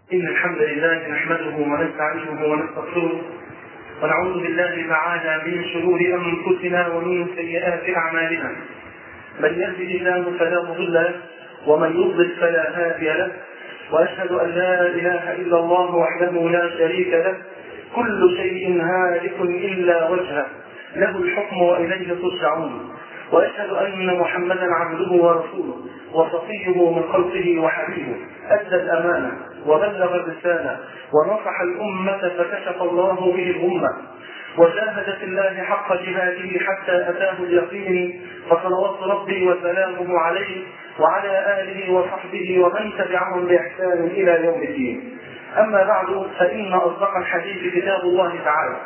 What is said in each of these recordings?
إن الحمد لله نحمده ونستعينه ونستغفره ونعوذ بالله تعالى من شرور أنفسنا ومن سيئات أعمالنا من يهده الله فلا مضل له ومن يضلل فلا هادي له وأشهد أن لا إله إلا الله وحده لا شريك له كل شيء هالك إلا وجهه له الحكم وإليه ترجعون واشهد ان محمدا عبده ورسوله وصفيه من خلقه وحبيبه ادى الامانه وبلغ الرساله ونصح الامه فكشف الله به الامه وجاهد في الله حق جهاده حتى اتاه اليقين فصلوات ربي وسلامه عليه وعلى اله وصحبه ومن تبعهم باحسان الى يوم الدين اما بعد فان اصدق الحديث كتاب الله تعالى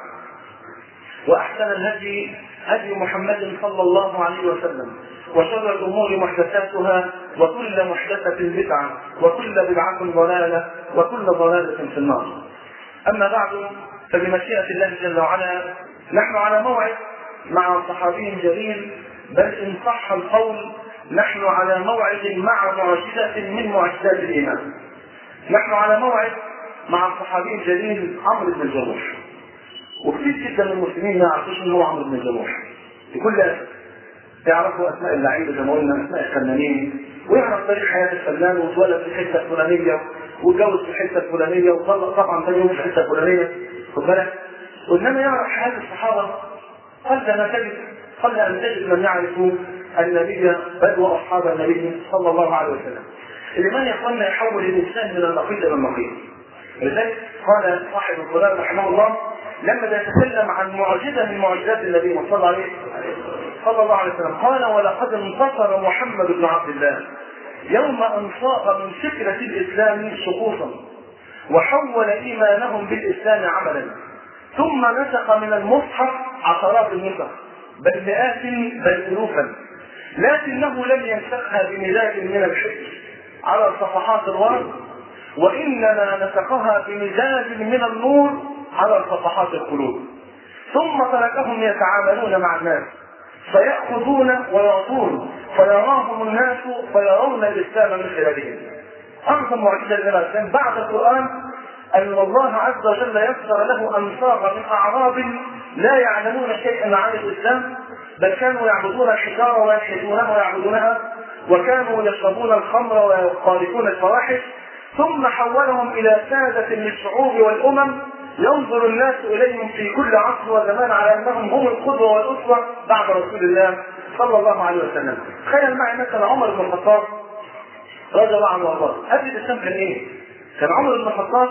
واحسن الهدي هدي محمد صلى الله عليه وسلم وشر الامور محدثاتها وكل محدثه بدعه وكل بدعه ضلاله وكل ضلاله في النار. اما بعد فبمشيئه الله جل وعلا نحن على موعد مع صحابي جليل بل ان صح القول نحن على موعد مع معجزه من معجزات الايمان. نحن على موعد مع الصحابي الجليل عمرو بن الجموح. وكثير جدا من المسلمين ما يعرفوش ان هو عمرو بن الجموح بكل اسف يعرفوا اسماء اللعيبه زي ما قلنا اسماء الفنانين ويعرف تاريخ حياه الفنان واتولد في الحته الفلانيه واتجوز في الحته الفلانيه وطلق طبعا ثاني يوم في الحته الفلانيه خد بالك وانما يعرف حياه الصحابه قل ما تجد قل ان تجد من يعرف النبي بل واصحاب النبي صلى الله عليه وسلم الايمان يا اخواننا يحول الانسان من النقيض الى النقيض لذلك قال صاحب القران رحمه الله لما يتكلم عن معجزة من معجزات النبي صلى الله عليه صلى الله عليه وسلم قال ولقد انتصر محمد بن عبد الله يوم ان صاغ من فكرة الإسلام شخوصا وحول إيمانهم بالإسلام عملا ثم نسخ من المصحف عشرات النسخ بل مئات بل ألوفا لكنه لم ينسخها بمزاج من الحكم على صفحات الورق وإنما نسخها بمزاج من النور على صفحات القلوب ثم تركهم يتعاملون مع الناس فيأخذون ويعطون فيراهم الناس فيرون الإسلام من خلالهم أعظم معجزة للإسلام بعد القرآن أن الله عز وجل يسر له أن صاغ من أعراب لا يعلمون شيئا عن الإسلام بل كانوا يعبدون الحجارة وينحتونها ويعبدونها وكانوا يشربون الخمر ويقارفون الفواحش ثم حولهم إلى سادة للشعوب والأمم ينظر الناس اليهم في كل عصر وزمان على انهم هم القدوه والاسوه بعد رسول الله صلى الله عليه وسلم. تخيل معي مثلا عمر بن الخطاب رضي الله عنه وارضاه، قبل الاسلام كان ايه؟ كان عمر بن الخطاب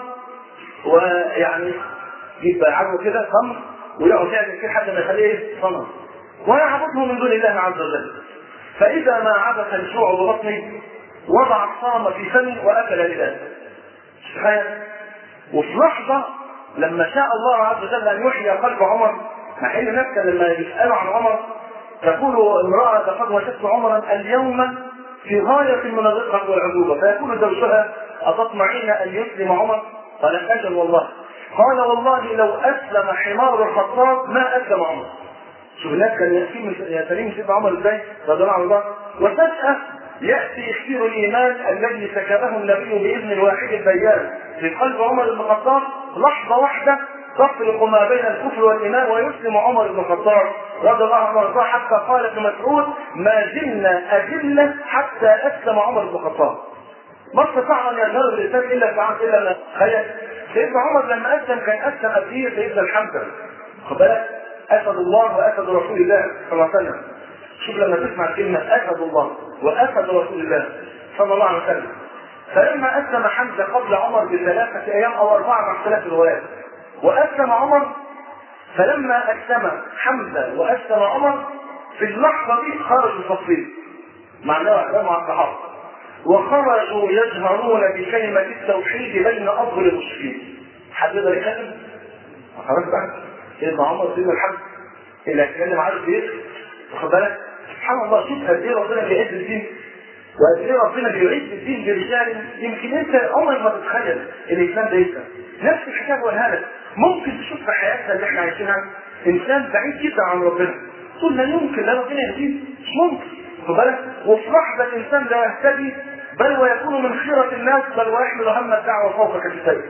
ويعني يبقى عدو كده خمر ويقعد يعمل كده حتى ما يخليه ايه؟ صنم. ويعبده من دون الله عز وجل. فاذا ما عبث الجوع ببطنه وضع الصنم في فمه واكل لذاته. تخيل وفي لحظه لما شاء الله عز وجل ان يحيي قلب عمر مع ان الناس لما يسالوا عن عمر تقول امراه لقد وجدت عمرا اليوم في غايه من الرقه والعذوبه فيقول زوجها اتطمعين ان يسلم عمر؟ قالت اجل والله قال والله لو اسلم حمار الخطاب ما اسلم عمر شوف الناس كان ياتي يا سليم سيدنا عمر ازاي رضي الله عنه وفجاه ياتي اختير الايمان الذي سكبه النبي باذن الواحد البيان في قلب عمر بن الخطاب لحظه واحده تفرق ما بين الكفر والايمان ويسلم عمر بن الخطاب رضي الله عنه وارضاه حتى قال ابن مسعود ما زلنا اذله حتى اسلم عمر بن الخطاب. ما استطاع ان يظهر الانسان الا في عهد الا تخيل سيدنا عمر لما اسلم كان اسلم قبليه سيدنا الحمزه. خد بالك اسد الله واسد رسول الله صلى الله عليه وسلم. شوف لما تسمع كلمه اسد الله واسد رسول الله صلى الله عليه وسلم. فلما اسلم حمزه قبل عمر بثلاثه ايام او اربعه مع اختلاف الروايات واسلم عمر فلما اسلم حمزه واسلم عمر في اللحظه دي خرجوا التصوير معناه مع الصحابه وخرجوا يجهرون بكلمه التوحيد بين افضل المشركين حد يقدر يتكلم؟ خلاص بقى سيدنا عمر سيدنا الحمد اللي هيتكلم عارف ايه؟ واخد بالك؟ سبحان الله شوف قد ايه ربنا بيعز الدين وقد ايه ربنا بيعز الدين برجال يمكن انت عمرك ما تتخيل الانسان ده يسلم نفس الحكايه بقولها لك ممكن تشوف في حياتنا اللي احنا عايشينها انسان بعيد جدا عن ربنا تقول لا يمكن لا ربنا يهديه مش ممكن خد بالك وفي لحظه الانسان ده يهتدي بل ويكون من خيرة الناس بل ويحمل هم الدعوة فوق كتفيه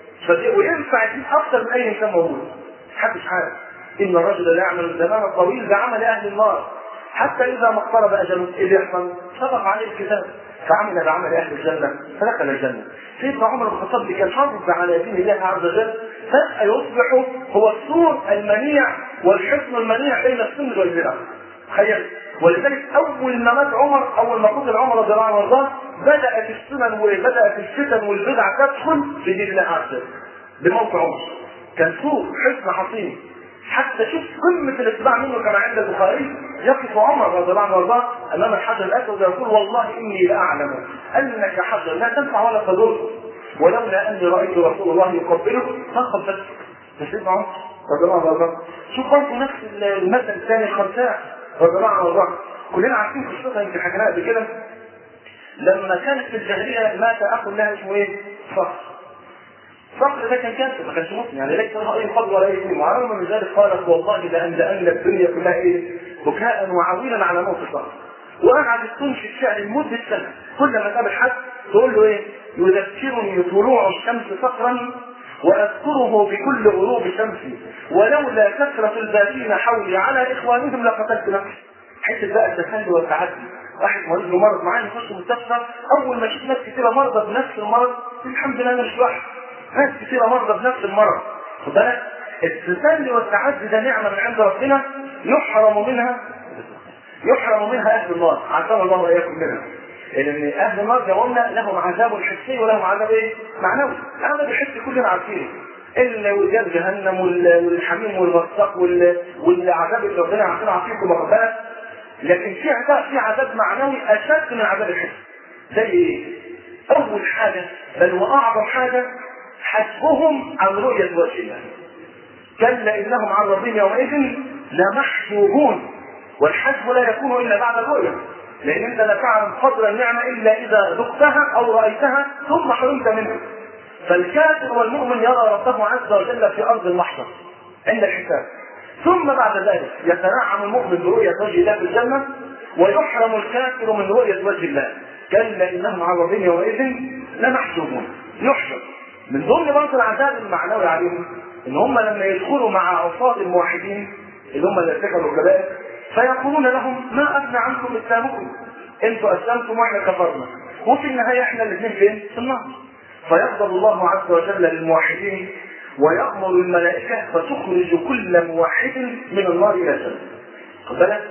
وينفع يجيب أكثر من أي إنسان موجود محدش عارف إن الرجل لا يعمل الزمان الطويل بعمل أهل النار حتى إذا ما اقترب أجله إيه اللي يحصل؟ سبق عليه الكتاب فعمل بعمل أهل الجنة فدخل الجنة سيدنا عمر بن الخطاب كان حافظ على دين الله عز وجل فجأة يصبح هو السور المنيع والحصن المنيع بين السنة والبدع تخيل ولذلك اول ما مات عمر اول ما قتل عمر رضي الله عنه وارضاه بدات السنن وبدات الفتن والبدع تدخل في دين الله عز وجل بموت عمر كان سوق حصن حصين حتى شوف قمة الاتباع منه كما عند البخاري يقف عمر رضي الله عنه وارضاه امام الحجر الاسود ويقول والله اني لاعلم انك حجر لا تنفع ولا تضر ولولا اني رايت رسول الله يقبلك فقبلت سيدنا عمر رضي الله عنه وارضاه شوف برضه نفس المثل الثاني الخنساء رضي الله عنه وارضاه كلنا عارفين قصتها يمكن حكيناها قبل كده لما كانت في الجاهليه مات اخ لها اسمه ايه؟ صخر صخر ده كان كافر ما كانش مسلم يعني ليس له اي فضل ولا اي شيء وعلى من ذلك قالت والله لاملأن الدنيا كلها ايه؟ بكاء وعويلا على موت صخر وقعدت تنشد شعر لمده سنه كل ما تقابل حد تقول له ايه؟ يذكرني طلوع الشمس صخرا واذكره بكل غروب شمسي ولولا كثرة الباقين حولي على اخوانهم لقتلت نفسي حته بقى التسلي والتعدي واحد مريض له مرض معاه يخش المستشفى اول ما يشوف ناس كثيره مرضى بنفس المرض الحمد لله انا مش واحد ناس كثيره مرضى بنفس المرض خد بالك التسلي والتعدي ده نعمه من عند ربنا يحرم منها يحرم منها اهل النار عافانا الله واياكم منها لان اهل النار زي ما قلنا لهم عذاب حسي ولهم عذاب ايه؟ معنوي العذاب الحسي كلنا عارفينه الوجاد جهنم والحميم والغساق والعذاب اللي ربنا عارفينه عارفينكم واخد لكن في عذاب في عذاب معنوي اشد من عذاب الحس زي ايه؟ اول حاجه بل واعظم حاجه حسبهم عن رؤيه وجه الله كلا انهم عن ربهم يومئذ لمحجوبون والحسب لا يكون الا بعد الرؤيه لان انت لا تعلم قدر النعمه الا اذا ذقتها او رايتها ثم حرمت منها فالكافر والمؤمن يرى ربه عز وجل في ارض المحشر عند الحساب ثم بعد ذلك يتنعم المؤمن برؤية وجه الله في الجنة ويحرم الكافر من رؤية وجه الله كلا إنهم عن ربهم يومئذ لمحجوبون يحشر من ضمن برضه العذاب المعنوي عليهم ان هم لما يدخلوا مع عصاة الموحدين اللي هم اللي ارتكبوا الكبائر فيقولون لهم ما اغنى عنكم اسلامكم انتوا اسلمتم واحنا كفرنا وفي النهايه احنا الاثنين فين؟ في النار فيغضب الله عز وجل للموحدين ويأمر الملائكة فتخرج كل موحد من النار إلى الجنة. خد بالك؟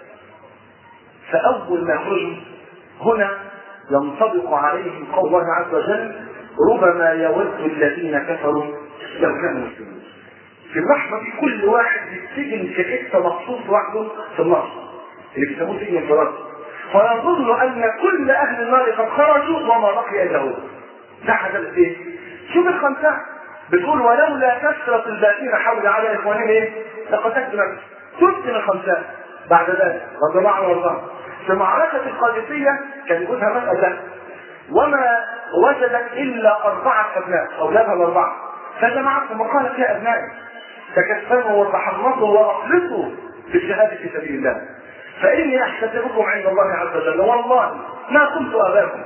فأول ما يخرجوا هنا ينطبق عليهم قول الله عز وجل ربما يود الذين كفروا لو كانوا مسلمين. في اللحظة دي كل واحد يتسجن في حتة مخصوص لوحده في النار. اللي بيسموه سجن الفراغ. فيظن أن كل أهل النار قد خرجوا وما بقي إلا هو. ده عذاب إيه؟ شوف الخمسة بتقول ولولا كثرة الباقين حول على إخوانهم إيه؟ لقتلت نفسي. تسلم الخمسة بعد ذلك رضي الله عنه وارضاه. في معركة القادسية كان يقولها مسألة وما وجدت إلا أربعة أبناء أولادها الأربعة فجمعتهم وقالت يا أبنائي تكفلوا وتحرصوا وأخلصوا في الجهاد في سبيل الله فإني أحتسبكم عند الله عز وجل والله ما كنت أباكم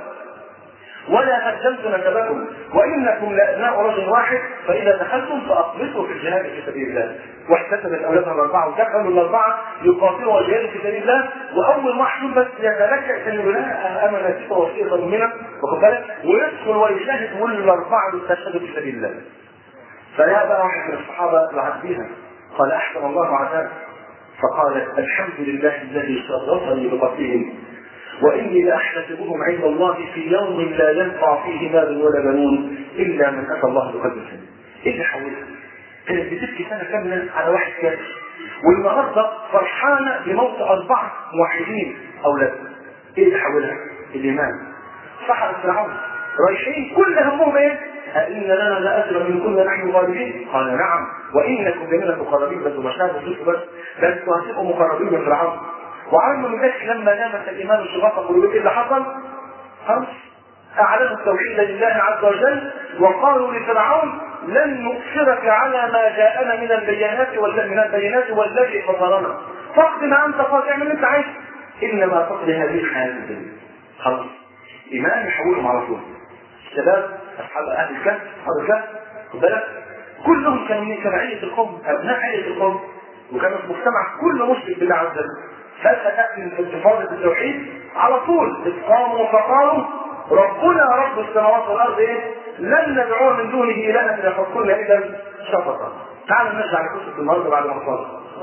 ولا هجمت نسبكم وانكم لابناء رجل واحد فاذا دخلتم فاخلصوا في الجهاد في سبيل الله واحتسبت اولادها الاربعه ودخلوا الاربعه يقاتلوا ويجاهدوا في سبيل الله واول واحد بس يتلكأ كان يقول انا انا نسيت وصيه مننا واخد بالك ويدخل ويشاهد والاربعه يستشهدوا في سبيل الله فيا بقى واحد من الصحابه يعد بيها قال احسن الله عذاب فقال الحمد لله الذي شرفني بقتلهم واني لاحتسبهم عند الله في يوم لا ينفع فيه مال ولا بنون الا من اتى الله بقلب سليم. ايه اللي حولها؟ كانت بتبكي سنه كامله على واحد كافر والنهارده فرحانه بموت اربعه موحدين اولادها. ايه اللي حولها؟ الايمان. سحر فرعون رايحين كل همهم ايه؟ أئن لنا لأجرا من كنا نحن غالبين؟ قال نعم وإنكم لمن المقربين بس مش هتشوفوا بس ده انتوا هتبقوا مقربين من فرعون وعلم من ذلك لما لامس الايمان شغاف قلوبهم ايه اللي حصل؟ خلاص اعلنوا التوحيد لله عز وجل وقالوا لفرعون لن نؤثرك على ما جاءنا من البيانات من البينات والذي فطرنا فاقض ما انت قاضي اعمل اللي انت عايزه انما تقضي هذه الحياه الدنيا خلاص إمام يحولهم على طول الشباب أصحاب أهل الكهف أصحاب الكهف خد بالك كلهم كانوا من تبعية القوم أبناء عيلة القوم وكان المجتمع كله مشرك بالله عز وجل فجأة تأتي انتفاضة التوحيد على طول إذ قاموا فقالوا ربنا رب السماوات والأرض إيه؟ لن ندعو من دونه إلها إذا فكرنا إذا شفقا تعالوا نرجع لقصة النهارده بعد ما خلص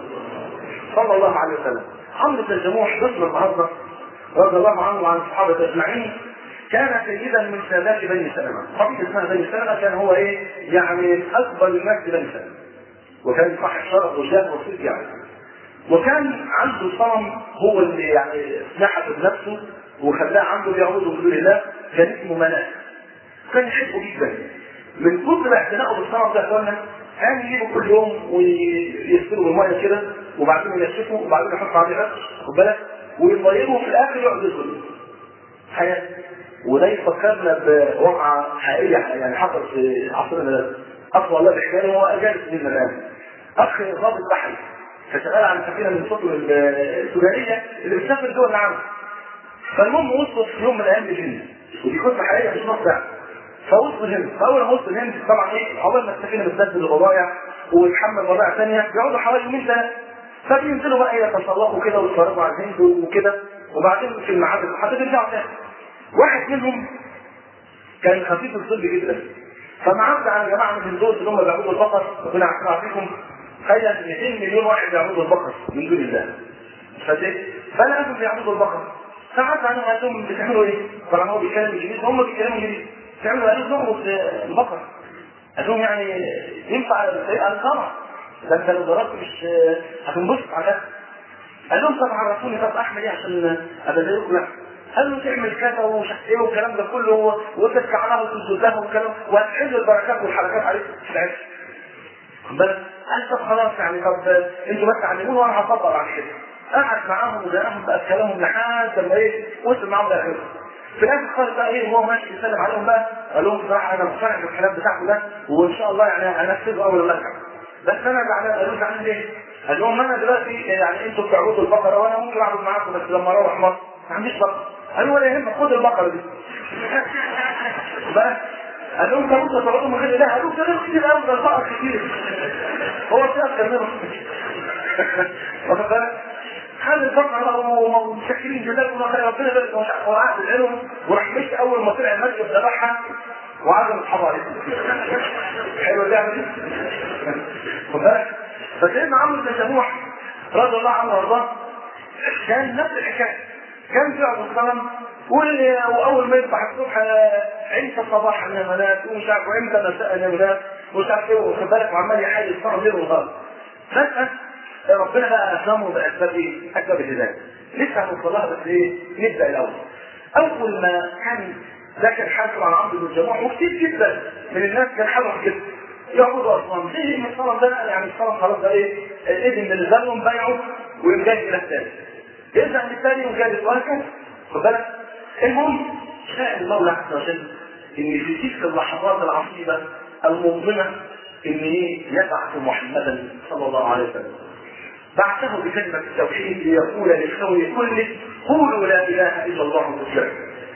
صلى الله عليه وسلم عمرو بن الجموح ضمن النهارده رضي الله عنه وعن الصحابة أجمعين كان سيدا من سادات بني سلمة قبيلة اسمها بني سلمة كان هو ايه يعني اكبر الناس في بني سلمة وكان صاحب شرف وجاه وصيت يعني وكان عنده صنم هو اللي يعني نحته بنفسه وخلاه عنده بيعبده من دون الله كان اسمه مناة كان يحبه جدا من كتر اعتنائه بالصنم ده اخوانا كان يجيبه كل يوم ويغسله بالميه كده وبعدين ينشفه وبعدين يحط عليه عطش خد بالك ويطيره وفي الاخر يقعد يظلم حياه وده يفكرنا بواقعة حقيقية يعني حصل في عصرنا ده أقوى الله بحكاية هو أجانب سنين الآن أخ ضابط بحري فشغال على سفينة من السفن التجارية اللي بتسافر دول العالم فالمهم وصلوا في يوم من الأيام للهند ودي قصة حقيقية مش نص فوصلوا الهند فأول ما وصلوا الهند طبعا إيه عقبال ما السفينة بتنزل البضايع وتحمل بضائع ثانية بيقعدوا حوالي يومين ثلاثة فبينزلوا بقى يتسلقوا كده ويتفرجوا على الهند وكده وبعدين في الميعاد المحدد يرجعوا تاني واحد منهم كان خفيف الصلب جدا فمعدى على جماعه من الهندوس اللي هم بيعبدوا البقر ربنا يعافيكم تخيل 200 مليون واحد بيعبدوا البقر من دون الله فايه؟ فلقاهم بيعبدوا البقر فعدى عليهم قال لهم بتعملوا ايه؟ طبعا هو بيتكلم انجليزي هم بيتكلموا انجليزي بتعملوا قالوا نعبد البقر قال لهم يعني ينفع قال طبعا ده انت لو ضربت مش هتنبسط على ده قال لهم طب عرفوني طب اعمل ايه عشان ابقى زيكم قال له تعمل كذا ومش عارف ايه والكلام ده كله وترجع لها وتسجد لها والكلام وهتحل البركات والحركات عليك في العيش. بالك؟ قال طب خلاص يعني طب انتوا بس علموني وانا هطبق بعد كده. قعد معاهم وداهم بقى كلامهم لحد ما ايه وصل معاهم لاخره. في الاخر خالص بقى ايه وهو ماشي يسلم عليهم بقى قال لهم بصراحه انا مقتنع بالكلام بتاعكم ده وان شاء الله يعني هنفذه اول ما ارجع. بس انا زعلان قالوا زعلان ليه؟ قال لهم انا دلوقتي يعني انتوا بتعبدوا البقره وانا ممكن اعبد معاكم بس لما اروح مصر ما عنديش بقره. قالوا ولا يهمك خد البقره دي بس قال لهم طب انتوا تقعدوا من غير الله قالوا ده غير كتير قوي ده البقر كتير هو في اكتر منهم واخد بالك خد البقره ومشكلين جلال ربنا يبارك وقعد العلم وراح مشي اول ما طلع المسجد ذبحها وعزم اصحابه عليه حلو اللعبه دي خد بالك فسيدنا عمرو بن سموح رضي الله عنه وارضاه كان نفس الحكايه كان بيعبد الصنم واول ما يصبح الصبح امتى الصباح النملات ومش عارف وامتى مساء النملات ومش عارف ايه واخد بالك وعمال يحاول الصنم ليل ونهار فجاه ربنا بقى اكرمه باسباب ايه؟ اسباب الهدايه لسه هنوصل لها بس ايه؟ نبدا الاول اول ما كان ده كان حاصل على عمرو بن الجموح وكتير جدا من الناس كان حالهم كده يعبدوا اصنام زي ما الصنم ده يعني الصنم خلاص ده ايه؟ الاذن بالنسبه لهم بايعوا ويقوم جاي الى الثاني يرجع للثاني وجالس وهكذا خد بالك المهم شاء المولى عز وجل ان في تلك اللحظات العصيبه المظلمه ان ايه يبعث محمدا صلى الله عليه وسلم بعثه بكلمه التوحيد ليقول للكون كله قولوا لا اله الا الله مسلم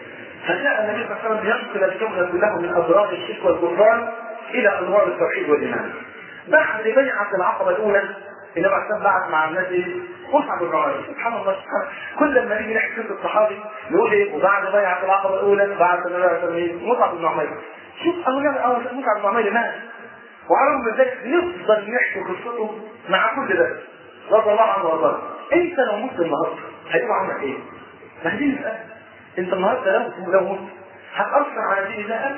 فجاء النبي صلى الله عليه وسلم لينقل الكون كله من اضرار الشرك والكفران الى انوار التوحيد والايمان بعد بيعه العقبه الاولى النبي عليه الصلاه بعت مع الناس ايه؟ مصعب بن عمير سبحان الله سبحان كل ما نيجي نحكي سيره الصحابي نقول ايه وبعد بيعه العقبه الاولى بعد النبي عليه الصلاه مصعب بن عمير شوف اولا مصعب بن عمير مات وعلى من ذلك نفضل نحكي قصته مع كل ده رضي الله عنه وارضاه انت لو مت النهارده هيبقى عندك ايه؟ ما هي نسال انت النهارده لو لو مت هتاثر على دين الله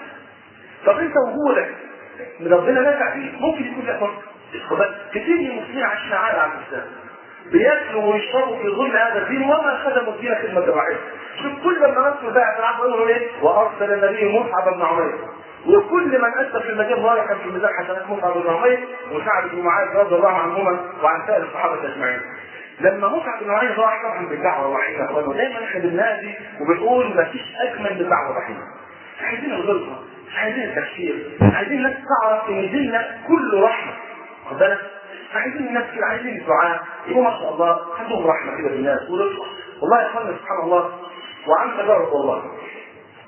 طب انت وجودك ربنا نافع فيك ممكن يكون لك فرق كثير من المسلمين عايشين عالة على الاسلام بياكلوا ويشربوا في ظل هذا الدين وما خدموا الدين خدمة واحدة شوف كل لما نصر بقى في العقل يقولوا ايه وارسل النبي مصعب بن عمير وكل من اسس في المجال الله كان في ميزان حسنات مصعب بن عمير وسعد بن معاذ رضي الله عنهما وعن سائر الصحابه اجمعين لما مصعب بن عمير راح طبعا بالدعوه الرحيمه اخوانا دايما احنا بننادي وبنقول ما فيش اجمل من الدعوه الرحيمه عايزين الغلطه عايزين التفسير عايزين الناس تعرف ان ديننا كله رحمه خد بالك عايزين الناس كده عايزين الدعاء يقول ما شاء الله عندهم رحمه كده بالناس ورفق والله يا اخوانا سبحان الله وعن تجارب والله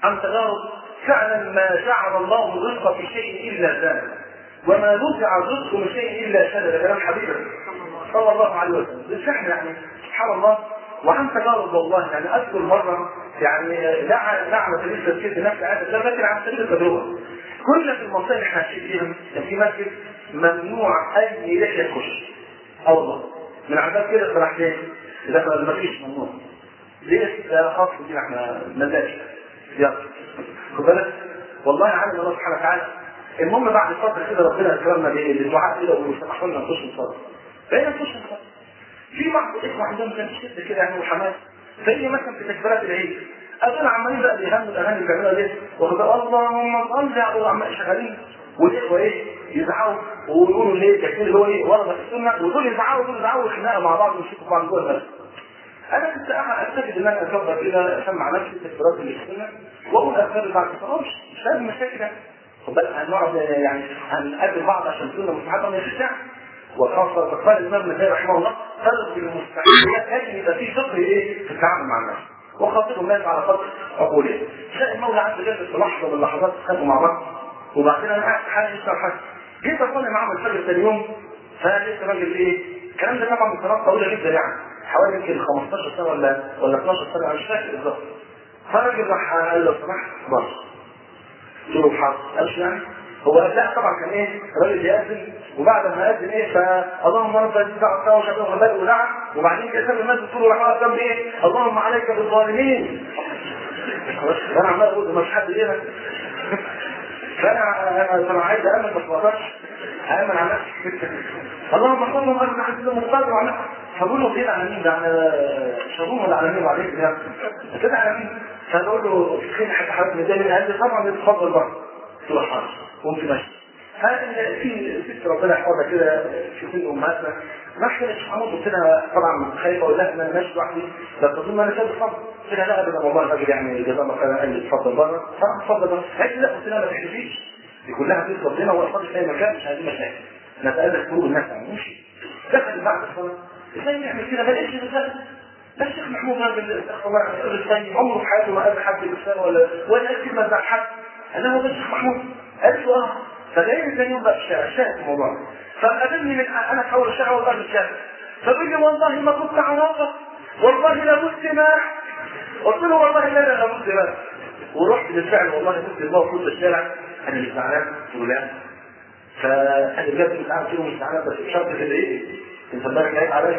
عن تجارب فعلا ما جعل الله الرزق في شيء الا زاد وما نزع الرزق من شيء الا شد ده كلام حبيبنا صلى الله عليه وسلم بالفعل يعني سبحان الله وعن تجارب والله يعني اذكر مره يعني دعا دعوه سبيل التفكير بنفس هذا الكلام لكن عن سبيل التجربه كنا في المنطقه اللي احنا عايشين فيها كان في مسجد ممنوع اي لحيه تخش اه والله من عذاب كده راح فين؟ اذا ما فيش ممنوع ليه ده خاص بينا احنا مزاج يلا خد بالك والله عالم الله سبحانه وتعالى المهم بعد فتره كده ربنا اكرمنا بالدعاء كده وسمحوا لنا نخش نصلي بقينا نخش نصلي في بعض الاخوه عندهم كان شده كده يعني وحماس زي مثلا في تكبيرات العيد اظن عمالين بقى بيغنوا الاغاني اللي بيعملوها دي واخد اللهم صل على عمال شغالين والاخوه ايه يزعقوا ويقولوا ليه التكبير اللي هو ايه ورا السنه ودول يزعقوا ودول يزعقوا خناقه مع بعض ويمسكوا بعض جوه المسجد انا كنت استجد ان انا اكبر كده اسمع نفسي التكبيرات اللي السنه واقول اذكار بعد كده مش مش لازم مشاكل خد بالك هنقعد يعني هنقابل بعض عشان سنه مستحبه من الشتاء وخاصة فقال الإمام النسائي رحمه الله فرق المستحيل لازم يبقى في فقه إيه في التعامل مع الناس وخاطب الناس على قدر عقولهم شاء المولى عز وجل في لحظة من اللحظات خدوا مع بعض وبعدين أنا قاعد في حالي يشرب حاجة جيت أصلي معاهم الفجر ثاني يوم فلسه راجل إيه الكلام ده طبعا من سنوات طويلة جدا يعني حوالي يمكن 15 سنة ولا ولا 12 سنة أنا مش فاكر بالظبط فالراجل راح قال له لو سمحت بره قلت له حاضر قالش يعني هو لا طبعا كان ايه الراجل بيأذن وبعد ما أذن ايه فاللهم رب الدعوة وشهدهم غباء ودعا وبعدين كده ساب الناس بتقول راح واقف جنب ايه اللهم عليك بالظالمين انا عمال اقول ما فيش حد هنا فانا انا عايز امن بس ما اقدرش امن على نفسي اللهم صل وسلم على سيدنا محمد وعلى فبقول له كده على مين ده على شابون ولا على مين وعليك ده كده على مين فبقول له خير حتى حضرتك مداني قال لي طبعا اتفضل بقى قلت له حاضر قمت ماشي في ست ربنا يحفظها كده في سن امهاتنا راح كده الشيخ محمود قلت لها طبعا خايفه ولا انا ماشي لوحدي لا تظن انا شاب صبر قلت لها لا ابدا والله الراجل يعني جزاه الله خيرا قال لي اتفضل بره فانا اتفضل بره قالت لي لا قلت لها ما تحلفيش دي كلها بيت ربنا وافضل في اي مكان مش عايزين مشاكل نتالف قلوب الناس يعني ماشي دخل بعد الصلاه ازاي نعمل كده ما لقيتش رساله لا الشيخ محمود راجل راجل طيب عمره في حياته ما قابل حد برساله ولا ولا قال كلمه زعل حد قال لها ده الشيخ محمود قالت له اه فجاي ثاني يوم بقى الشارع شاهد الموضوع فقابلني من انا في اول الشارع والله في الشارع فبيقول لي والله ما كنت عرافه والله لابد سماح قلت له والله لا لا لابد سماح ورحت بالفعل والله كنت الله في الشارع انا مش زعلان قلت له لا فانا بجد مش عارف مش زعلان بس شرط كده ايه انت امبارح جاي عليا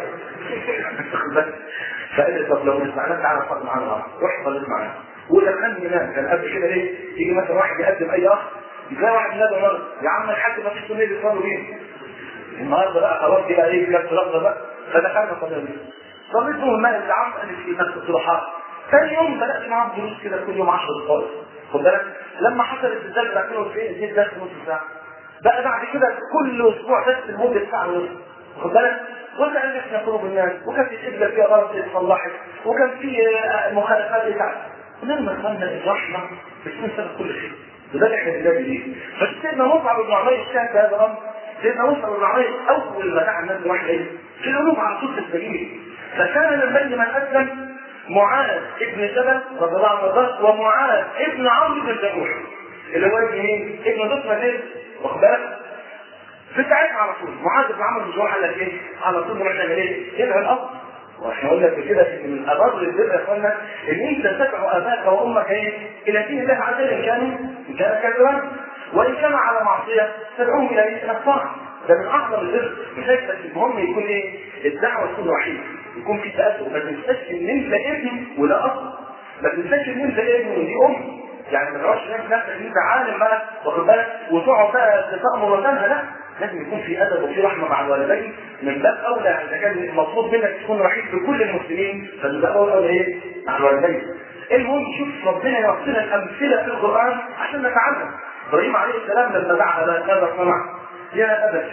فقال لي طب لو مش زعلان تعالى اتفضل معانا النهارده رحت صليت معاه ودخلني نام كان قبل كده ايه يجي مثلا واحد يقدم اي اخ زي واحد نادى مرة يا عم الحاج ما فيش سنة يصلوا بيه النهارده بقى خلاص كده ايه جت لحظه بقى فدخلنا صلينا بيه صليت له الماء اللي عم قال في نفس الصلاحات ثاني يوم بدات معاهم دروس كده كل يوم 10 دقائق خد بالك لما حصلت الزلزال بتاع 92 اديت درس نص ساعه بقى بعد كده كل اسبوع درس لمده ساعه ونص خد بالك وانت عرفنا قلوب الناس وكان في قبله فيها غلط اتصلحت وكان في مخالفات اتعملت ولما دخلنا الرحمه بتكون سبب كل شيء وده اللي احنا بنلاقي ليه فسيدنا مصعب بن عمير شاهد هذا الامر سيدنا مصعب بن عمير اول ما دعا الناس بواحد ايه في العلوم على طول السبيل فكان من بين من اسلم معاذ ابن جبل رضي الله عنه ومعاذ ابن عمرو بن جموح اللي هو ابن مين؟ ابن ضفنا ايه؟ واخد بالك؟ في ساعتها على طول معاذ بن عمرو بن جموح قال لك ايه؟ على طول نروح نعمل ايه؟ يدعو الاب واحنا قلنا قبل كده ان من ابرز البر يا اخوانا ان انت تدعو اباك وامك ايه؟ الى دين الله عز وجل ان كانوا ان كان كذبا وان كان على معصيه تدعوهم الى الى الطاعه ده من اعظم البر مش بس المهم يكون ايه؟ الدعوه تكون وحيده يكون في تاثر ما تنساش ان انت ابن وده اصل ما تنساش ان انت ابن ودي ام يعني ما تقعدش نفسك ان انت عالم بقى واخد بالك وتقعد بقى تامر وتنهى لا لازم يكون في ادب وفي رحمه مع الوالدين من باب اولى اذا كان المطلوب منك تكون رحيم بكل المسلمين فمن باب اولى ايه؟ مع الوالدين. المهم شوف ربنا يعطينا الامثله في القران عشان نتعلم. ابراهيم عليه السلام لما دعا ابا ماذا صنع؟ يا ابت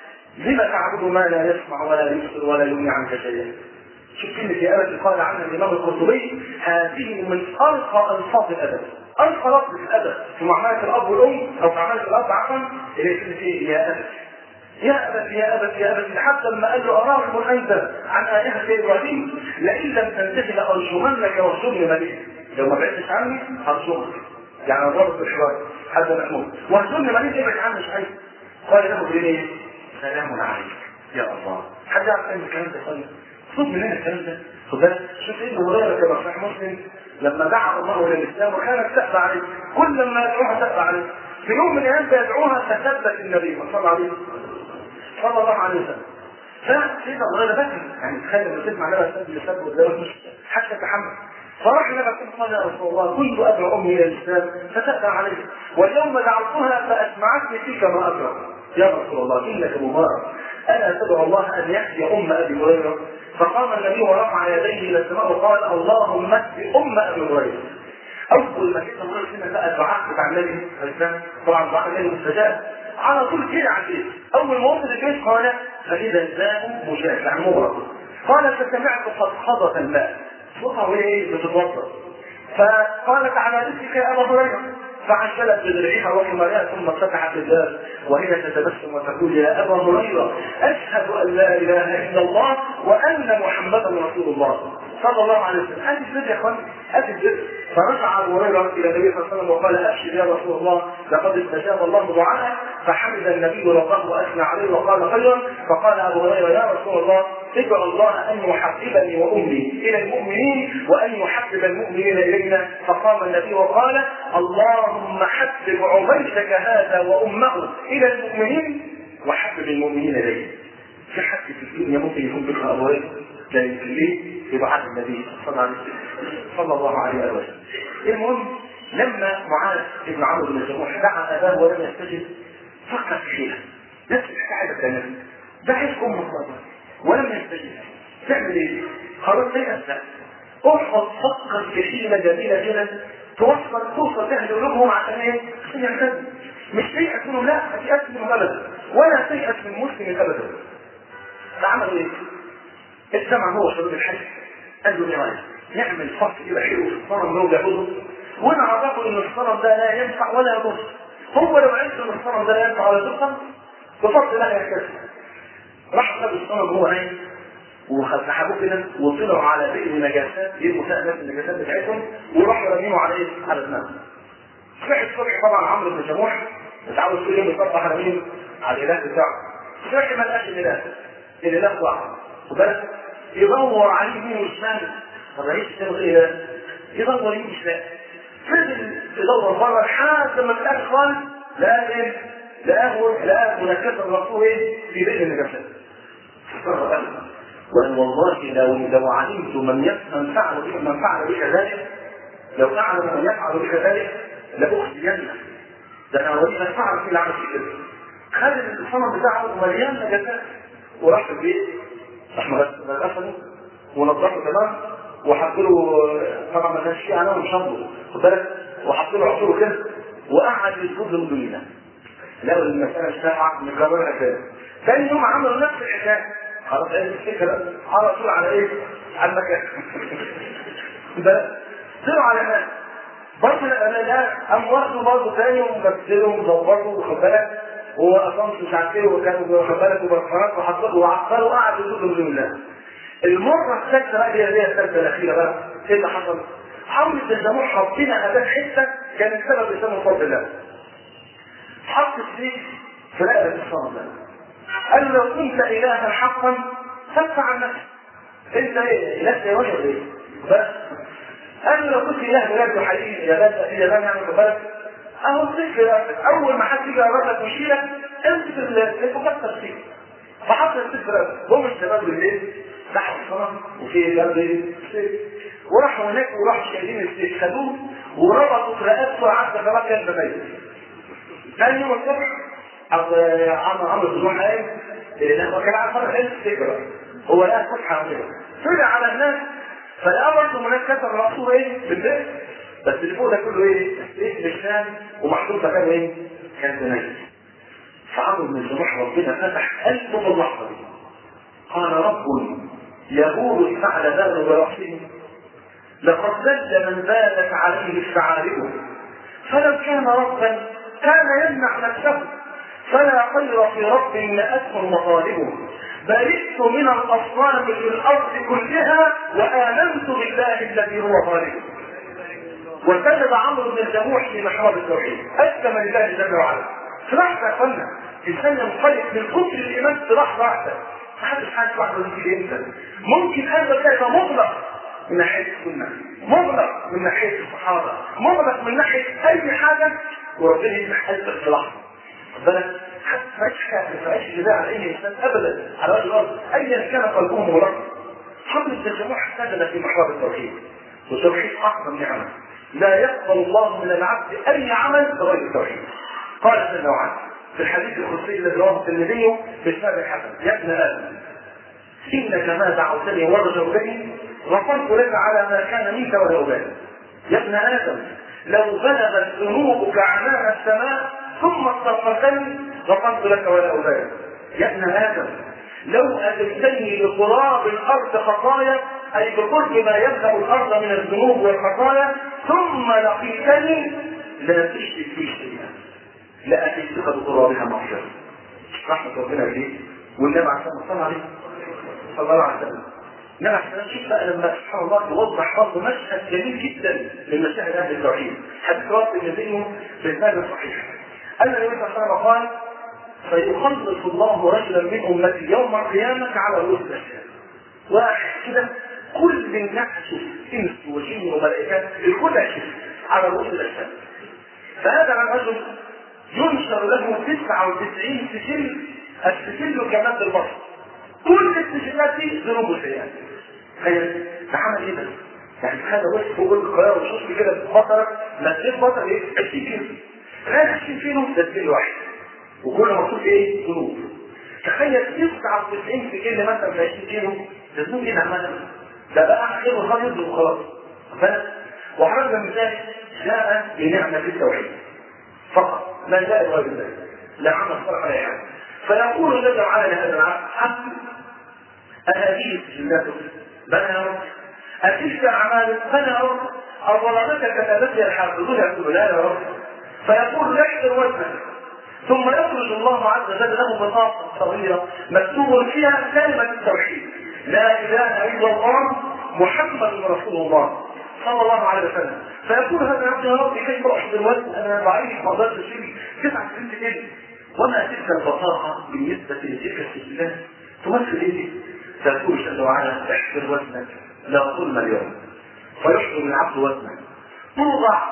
لما تعبد ما لا يسمع ولا يبصر ولا يغني عنك شيئا؟ شوف كلمة يا أبت قال عنها الإمام القرطبي هذه من أرقى ألفاظ الأدب أرقى لفظ في الأدب في معاملة الأب والأم أو في معاملة الأب عفوا اللي هي كلمة إيه يا أبت يا أبت يا أبت يا أبت حتى لما قال له أراغب أنت عن آلهة إبراهيم لئن لم تنتهي لأرجمنك واهجرني مليك لو ما بعدتش عني هرجمك يعني اضربك بالحوار حتى محمود وهجمني مريض ابعد عني شيء قال له جبريل ايه؟ سلام عليك يا الله حد يعرف ان الكلام ده طيب خد مننا الكلام ده خد بالك شوف ابن هريره كما صحيح مسلم لما دعا الله الى الاسلام وكانت تأبى عليه كل ما يدعوها تأبى عليه في يوم من الايام بيدعوها تثبت النبي صلى الله عليه صلى الله عليه وسلم فسيدنا هريره بكى يعني تخيل لما تسمع لها سب لسب وده مش حتى تحمل فراح النبي قال يا رسول الله كنت ادعو امي الى الاسلام فتأبى علي واليوم دعوتها فاسمعتني فيك ما اكره يا رسول الله انك مبارك الا تدعو الله ان يهدي ام ابي هريره فقام النبي ورفع يديه الى السماء وقال اللهم اهد ام ابي هريره اول ما سيدنا هريره سمع بقى الدعاء بتاع النبي عليه السلام طبعا دعاء النبي مستجاب على طول كده على البيت اول ما وصل البيت قال فاذا الباب مجاز يعني مغلق قال فسمعت خضخضه الماء صوتها ايه بتتوضا فقالت على رزقك يا ابا هريره فعجلت بدرعها وحمارها ثم فتحت الباب وهي تتبسم وتقول يا ابا هريره اشهد ان لا اله الا الله وان محمدا رسول الله صلى الله عليه وسلم هذه الزر يا اخوان هذه الزر فرجع ابو هريره الى النبي صلى الله عليه وسلم وقال ابشر يا رسول الله لقد استجاب الله دعاءه فحمد النبي ربه واثنى عليه وقال خيرا فقال ابو هريره يا رسول الله ادعو الله ان يحببني وامي الى المؤمنين وان يحبب المؤمنين الينا فقام النبي وقال اللهم حبب عبيدك هذا وامه الى المؤمنين وحبب المؤمنين اليه في حد في الدنيا ممكن يكون بكره ابو هريره لا يمكن ليه يبقى عبد النبي صلى الله عليه وسلم صلى الله عليه وسلم المهم لما معاذ بن عمرو بن الجموح دعا اباه ولم يستجب فكر فيها نفس الحكايه كانت دعت ام الصبر ولم يستجب تعمل ايه؟ خلاص تيأس اقعد فكر في حيله جميله كده توصل توصل بها لقلوبهم عشان ايه؟ عشان يهتدوا مش تيأس منهم لا ما تيأس منهم ابدا ولا تيأس من مسلم ابدا فعملوا ايه؟ اجتمع هو شباب الحج قال له ايه رايك؟ نعمل فصل كده حلو في الصنم ده ويعبده وانا اعرفه ان الصنم ده لا ينفع ولا يضر هو لو عرف ان الصنم ده لا ينفع ولا يضر بفضل الله يكتسب راح خد الصنم وهو نايم وسحبوه كده وطلعوا على بئر النجاسات يرموا فيها ناس النجاسات بتاعتهم وراحوا رميهم على ايه؟ على دماغهم. صحي الصبح طبعا عمرو بن جموح متعود كل يوم يصبح على مين؟ على الاله بتاعه. صحي ما لقاش الاله. الاله واحد. وبس يدور عليه يمين وشمال طب ايش تسوي ايه يدور يمين وشمال فضل يدور بره لحد ما تلاقي خالص لقى ايه؟ لقاه لقاه منكسا راسه ايه؟ في بئر النجاسات. وان والله لو لو علمت من من فعل بك من فعل بك ذلك لو اعلم من يفعل بك ذلك لاخزينه ده انا اوريك انا فعل في اللي عمل كده خد الصنم بتاعه مليان نجاسات وراح البيت راح غسله ونضفه تمام وحط له طبعا ما كانش فيه انا ومشطه خد بالك وحط له عصير كده وقعد يصب له دنيا لقوا المساله ساعه مكررها كده ثاني يوم عملوا نفس الحكايه خلاص ايه الفكره على طول على ايه؟ على المكان بس طلعوا على هناك برضه انا ده قام واخده برضه ثاني ومثله ومظبطه وخد بالك هو اصلا مش عارف ايه وكان واخد بالك وبرفانات وحطه وعطله وقعد يقول من الله المره الثالثه بقى دي هي الثالثه الاخيره بقى ايه اللي حصل؟ حملة الجموع حاطينها اداه حته كانت سبب اسلام فضل الله حط السيف في رقبه الصنم ده قال لو كنت الها حقا فادفع عن نفسك انت ايه اله يا وجه ايه بس قال لو كنت اله بجد حقيقي يا بس يا بس يعني بالك اهو السيف في راسك اول ما حد يجي راسك ويشيلك امسك المكسر فيك فحط السيف في راسك هم الشباب بالليل تحت الصنم وفي جنب السيف وراحوا هناك وراحوا شايلين السيف خدوه وربطوا في رقبته عبد كمان كان بميت ثاني يوم الصبح عمرو عمرو بن قايم هو كان عارف فرق ايه الفكره هو لقى فتحه كده طلع على الناس فلقى برضه هناك كسر راسه ايه بالبئر بس اللي فوق ده كله ايه؟ ايه بالشام ومحطوط مكانه ايه؟ كان بنيت فعمرو بن الجموح ربنا فتح قلبه في اللحظه دي قال رب يقول الفعل بال براسه لقد زل من بالت عليه الثعالب فلو كان ربا كان يمنع نفسه فلا خير في رب نأته مطالبه برئت من الأصنام في الأرض كلها وآمنت بالله الذي هو خالقه وسجد عمرو بن الجموح في محراب التوحيد اسلم لله جل وعلا في لحظه يا اخوانا انسان ينقلب من كفر الايمان في لحظه واحده محدش عارف لحظه دي تيجي امتى ممكن هذا كان مغلق من ناحيه السنه مغلق من ناحيه الصحابه مغلق من ناحيه اي حاجه وربنا يفتح قلبك في لحظه خد بالك حتى ما يشكى ما يعيش جزاء على اي انسان ابدا على وجه الارض ايا كان قلبه مغلق حمل الجموع سجد في محراب التوحيد والتوحيد اعظم نعمه لا يقبل الله من العبد اي عمل بغير التوحيد قال جل وعلا في الحديث القدسي الذي رواه الترمذي باسناد الحسن يا ابن ادم انك ما دعوتني ورجوتني غفرت لك على ما كان منك ولا ابالي يا ابن ادم لو بلغت ذنوبك عنان السماء ثم استغفرتني غفرت لك ولا ابالي يا ابن ادم لو اتيتني بقراب الارض خطايا اي بقرب ما يملا الارض من الذنوب والخطايا ثم لقيتني لا تشرك في شيئا لاتيتك بقرابها مغفره رحمه ربنا عليه والنبي عليه الصلاه والسلام عليه صلى الله عليه وسلم النبي عليه الصلاه والسلام بقى لما سبحان الله يوضح برضه مشهد جميل جدا من مشاهد اهل التوحيد حديث رواه النبي في الباب الصحيح ان النبي صلى الله عليه وسلم قال فيخلص الله رجلا من امتي يوم القيامه على رؤوس الاشياء واحد كده كل الناس تشوف انس وجن وملائكات الكل هيشوف على رؤوس الاشياء فهذا الرجل ينشر له 99 سجل السجل كماد البصر كل السجلات دي ذنوب وسيئات تخيل ده عمل ايه ده؟ يعني هذا وش فوق القاهره وشوف كده بصرك مسجد بصر ايه 20 كيلو غير 20 كيلو ده سجل واحد وكل مكتوب ايه؟ ذنوب تخيل 99 سجل مثلا في 20 كيلو ده ذنوب ايه ده عملها؟ ده بقى خير وخير يضرب وخلاص وحرجنا من ذلك جاء بنعمة التوحيد فقط ما جاء بغير ذلك لا عمل صالح ولا يعني فيقول جل وعلا لهذا العبد عبد أهذه سجلاتك بلى يا رب أتلك أعمالك بلى يا رب أو ظلمتك كتبتها الحافظون يقول لا يا رب فيقول يكسر وزنك ثم يخرج الله عز وجل له بطاقة صغيرة مكتوب فيها كلمة التوحيد لا إله إلا الله محمد رسول الله صلى الله عليه وسلم فيقول هذا العبد يا رب كيف احضر الوزن انا ضعيف ما اقدرش اشيل 9 سنت كده وما تلك البطاقه بالنسبه لتلك السجلات تمثل ايه؟ فيقول جل وعلا احضر وزنك لا ظلم اليوم فيحضر العبد وزنه توضع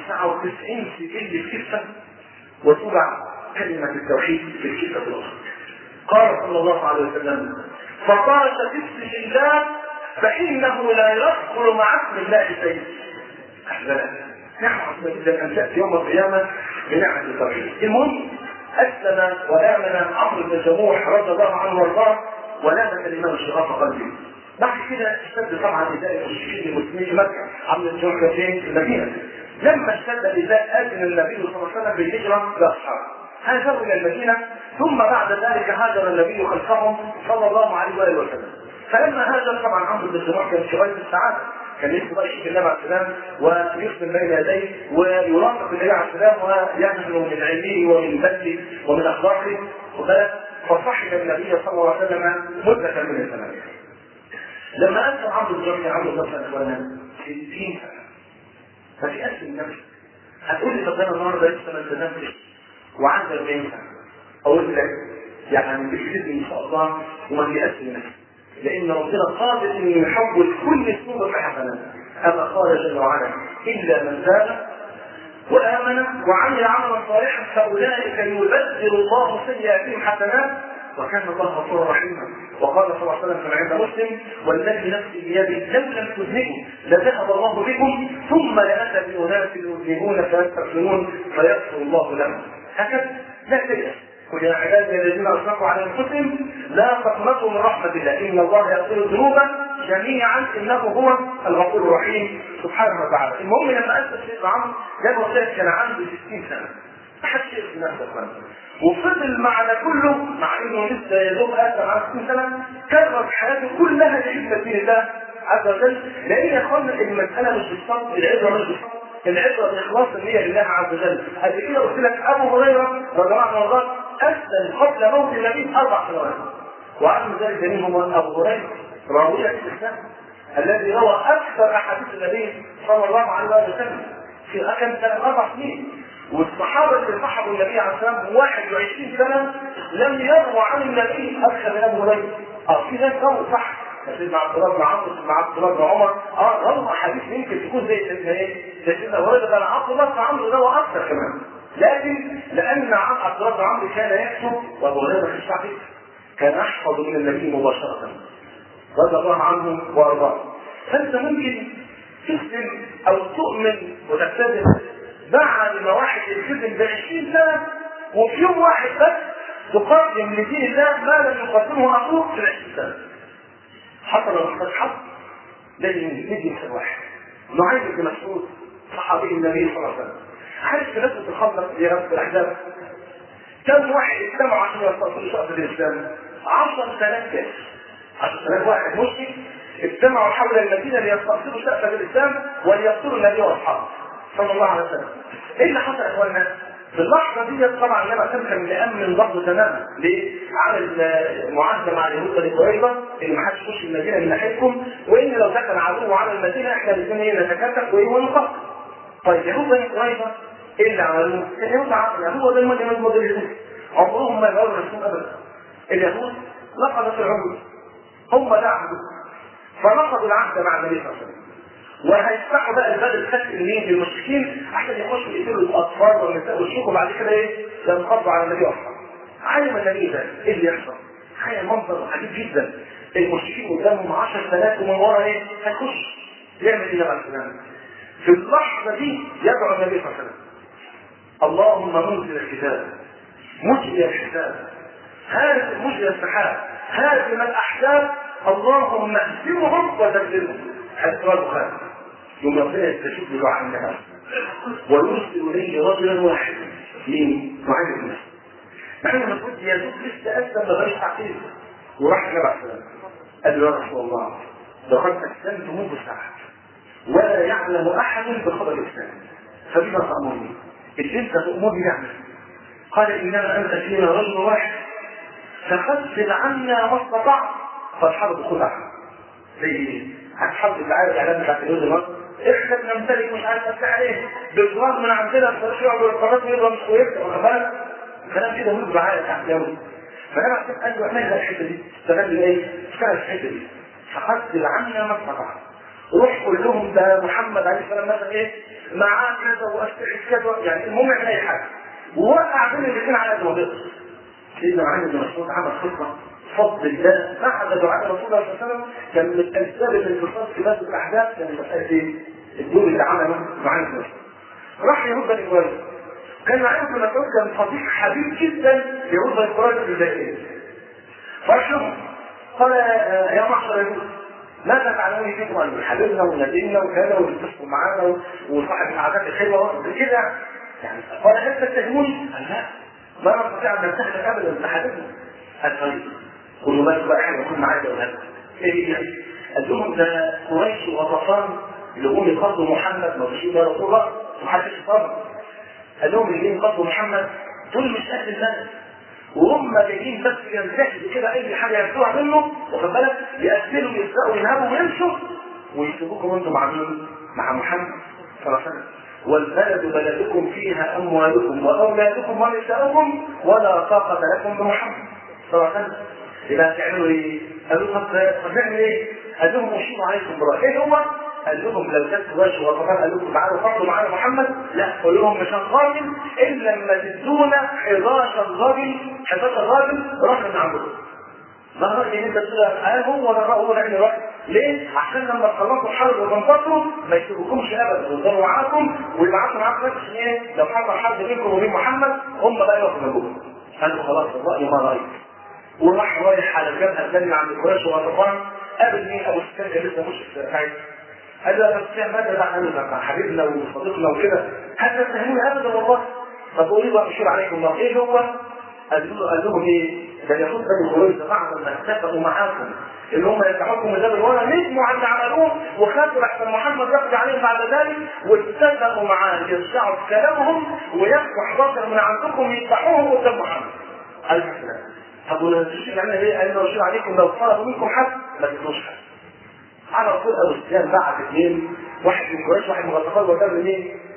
99 سجل في كفه وتوضع كلمه التوحيد في الكفه الاخرى قال صلى الله عليه وسلم فطاشت السجلات فإنه لا يدخل مع اسم الله شيء. أحزنا. نعم عظيمة جدا أن تأتي يوم القيامة بنعمة التوحيد. المهم أسلم وآمن عمرو بن الجموح رضي الله عنه وارضاه ولامس الإمام شغاف قلبه. بعد كده اشتد طبعا نداء المشركين المسلمين في مكة عمرو بن الجموح فين؟ في المدينة. لما اشتد النداء أذن النبي صلى الله عليه وسلم بالهجرة لأصحابه. هاجروا إلى المدينة ثم بعد ذلك هاجر النبي خلفهم صلى الله عليه وآله وسلم. فلما هاجر طبعا عمرو بن الجموح كان في غايه السعاده كان لسه بقى يشوف النبي عليه السلام ويسلم بين يديه ويرافق النبي عليه السلام ويحمل من علمه ومن بذله ومن اخلاقه وبلد فصحب النبي صلى الله عليه وسلم مدة من الزمان. لما اسلم عمرو بن الجموح عمرو بن اخوانا 60 سنه ففي اسم النبي هتقول لي طب انا النهارده لسه ما التزمتش وعندي 40 سنه اقول لك يعني باذن ان شاء الله وما في اسم النبي لأن ربنا قادر أن يحول كل سوء في حسنات أما قال جل وعلا إلا من تاب وآمن وعمل عملا صالحا فأولئك يبدل الله سيئاتهم حسنات وكان الله غفورا رحيما وقال صلى الله عليه وسلم كما عند مسلم والذي نفسي بيده لو لم تذنبوا لذهب الله بكم ثم لاتى باناس يذنبون فيستغفرون فيغفر الله لهم هكذا لا تيأس قل يا عبادي الذين اسرفوا على انفسهم لا تقنطوا من رحمه الله ان الله يغفر الذنوب جميعا انه هو الغفور الرحيم سبحانه وتعالى المهم لما اسس سيدنا عمرو زي ما قلت لك كان عنده 60 سنه ما حدش يعرف نفسه وفضل معنا كله مع انه لسه يا دوب اسلم على 60 سنه كرر حياته كلها لحكمه دين الله عز وجل لان يا اخوانا المساله مش بالصبر العبره مش بالصبر العبره باخلاص النيه لله عز وجل قبل كده قلت لك ابو هريره رضي الله عنه وارضاه اسلم قبل موت النبي اربع سنوات وعن ذلك مين هو ابو هريره راويه الاسلام الذي روى اكثر احاديث النبي صلى الله عليه وسلم في كان ثلاث اربع سنين والصحابه اللي صحبوا النبي عليه الصلاه والسلام 21 سنه لم يروا عن النبي اكثر من ابو هريره اه في ناس رووا صح سيدنا عبد الله بن عمرو سيدنا عبد الله بن عمر اه روى حديث يمكن تكون زي سيدنا ايه؟ زي سيدنا ابو هريره بل عبد الله بن عمرو روى اكثر كمان لكن لان عبد الله بن عمرو كان يكتب وابو هريره في الشعب كان احفظ من النبي مباشره رضي الله عنه وارضاه فانت ممكن تسلم او تؤمن وتبتدئ بعد ما واحد يلتزم ب 20 سنه وفي يوم واحد بس تقدم لدين الله ما لم يقدمه اخوك في ال 20 سنه. حصل ولا ما حصل؟ لازم ندي مثال واحد. نعيم بن مسعود صحابي النبي صلى الله عليه وسلم. عارف في نسبة الخندق في غزوة الأحزاب كم واحد اجتمعوا عشان يستأصلوا شرط الإسلام؟ 10000 كاس. 10000 واحد مسلم اجتمعوا حول المدينة ليستأصلوا شأفة الإسلام وليقتلوا النبي وأصحابه صلى الله عليه وسلم. إيه اللي حصل يا إخواننا؟ في اللحظة دي طبعا النبي عليه كان مأمن ضغطه تماما، ليه؟ عمل معاهدة مع اليهود بني قريظة إن ما حدش يخش المدينة من ناحيتكم وإن لو دخل عدو على المدينة إحنا الاثنين إيه نتكاتف وإيه ونقاتل. طيب يهود بني قريظة إيه اللي عملوه؟ اليهود عملوا هو ده المدينة المدينة اليهود. عمرهم ما يغيروا الرسول أبدا. اليهود نقضت العهود. هم ده عهدهم. فنقضوا العهد مع النبي صلى الله عليه وسلم. وهيفتحوا بقى الباب الفتح لمين للمشركين عشان يخشوا يقتلوا الاطفال والنساء والشيوخ وبعد كده ايه ينقضوا على النبي اصلا علم النبي ده ايه اللي يحصل؟ تخيل منظر عجيب جدا المشركين قدامهم 10000 ومن ورا ايه؟ هيخش يعمل ايه بقى السلام؟ في اللحظه دي يدعو النبي صلى الله عليه وسلم اللهم منزل الكتاب مجري الحساب هذا مجري السحاب هذه الاحزاب اللهم اهزمهم وذللهم حديث البخاري يوم ربنا يستجيب لدعاء الناس ويرسل اليه رجلا واحدا مين؟ معاذ بن مع ان المفروض يزوج لسه اسلم ما بقاش تعقيد وراح النبي عليه السلام قال له يا رسول الله لقد اسلمت منذ ساعه ولا يعلم احد بخبر الاسلام فبما تامرني؟ اللي انت تامرني يعني قال انما انت فينا رجل واحد فخفل عنا ما استطعت فاصحاب خدعه زي ايه؟ هتحط الدعايه الاعلام بتاعت اليوم المصري احنا بنمتلك مش عارف اسمع عليه بالجوار من عندنا التشريع والقرارات يبقى مش كويسه واخد بالك كلام كده مش دعايه تحت اليوم فانا بعد قال له احنا الحته دي استغل ايه؟ اشتغل الحته دي فقتل عنا ما استطعت روح قول لهم ده محمد عليه السلام مثلا ايه معاه كذا واستحي كذا يعني المهم يعمل اي حاجه ووقع بين الاثنين على قد ما تقدر سيدنا معاذ بن مسعود عمل خطه بفضل الله بعد دعاء رسول الله صلى الله عليه وسلم كان من اسباب الانتصار في باب الاحداث كان مساله ايه؟ الدور اللي عمله معاذ بن مسعود راح يهود بني قريظه كان معاذ بن مسعود كان صديق حبيب جدا ليهود بني قريظه البدائيه فراح لهم قال يا معشر يهود ماذا تعلمون فيكم عن حبيبنا ونبينا وكذا وبتتصلوا معانا وصاحب العادات الحلوه كده يعني قال هل تتهموني؟ قال لا ما نستطيع ان ننتهك ابدا انت حبيبنا قال طيب كل بالك بقى احنا نكون معاك ولا لا؟ ايه يعني؟ قال لهم ده قريش وغطفان اللي هم يقاتلوا محمد ما فيش يا رسول الله محدش صبر قال لهم اللي يقاتلوا محمد دول مش اهل الناس وهم جايين بس ينتهزوا كده اي حاجه ياخدوها منه واخد بالك يقتلوا يسرقوا ينهبوا ويمشوا ويسيبوكم انتم مع مين؟ مع محمد صلى الله عليه وسلم والبلد بلدكم فيها اموالكم واولادكم ونساؤكم ولا طاقه لكم بمحمد صلى الله عليه وسلم يبقى هتعملوا ايه؟ قالوا طب طب نعمل ايه؟ قال لهم اشيروا عليكم براء ايه هو؟ قال لهم لو كانت قريش وغطفان قال لكم تعالوا قاتلوا معانا محمد لا قول لهم مش هنقاتل الا لما تدونا 11 راجل 11 راجل راجل من عندكم ما رأيي ان انت تقول اه هو ده الرأي هو ده اللي رأي ليه؟ عشان لما تخلصوا الحرب وتنتصروا ما يسيبوكمش ابدا ويفضلوا معاكم ويبعتوا معاكم ناس عشان ايه؟ لو حصل حد بينكم وبين محمد هم بقى يقفوا جنبكم. قالوا خلاص الرأي ما رأيك. وراح رايح على الجبهه الثانيه عند قريش وغطفان قابل مين ابو سفيان كان لسه مش سعيد قال له يا ابو سفيان ماذا تعملون مع حبيبنا وصديقنا وكده هل تتهموني ابدا والله طب قولي بقى مشير عليكم الله ايه هو؟ قال له قال لهم ايه؟ ده يهود بني قريظه بعد ما اتفقوا معاكم ان هم يفتحوكم باب الورى ندموا على اللي عملوه وخدوا احسن محمد يقضي عليهم بعد ذلك واتفقوا معاه يرجعوا في كلامهم وياخدوا 11 من عندكم يفتحوهم قدام محمد. قال السلام طب ولا تشيل عنا ليه؟ قال لو شيل عليكم لو طلبوا منكم حد ما تدوش حد. على طول ابو سفيان بعت اثنين واحد من قريش واحد من غطفان وكان مين؟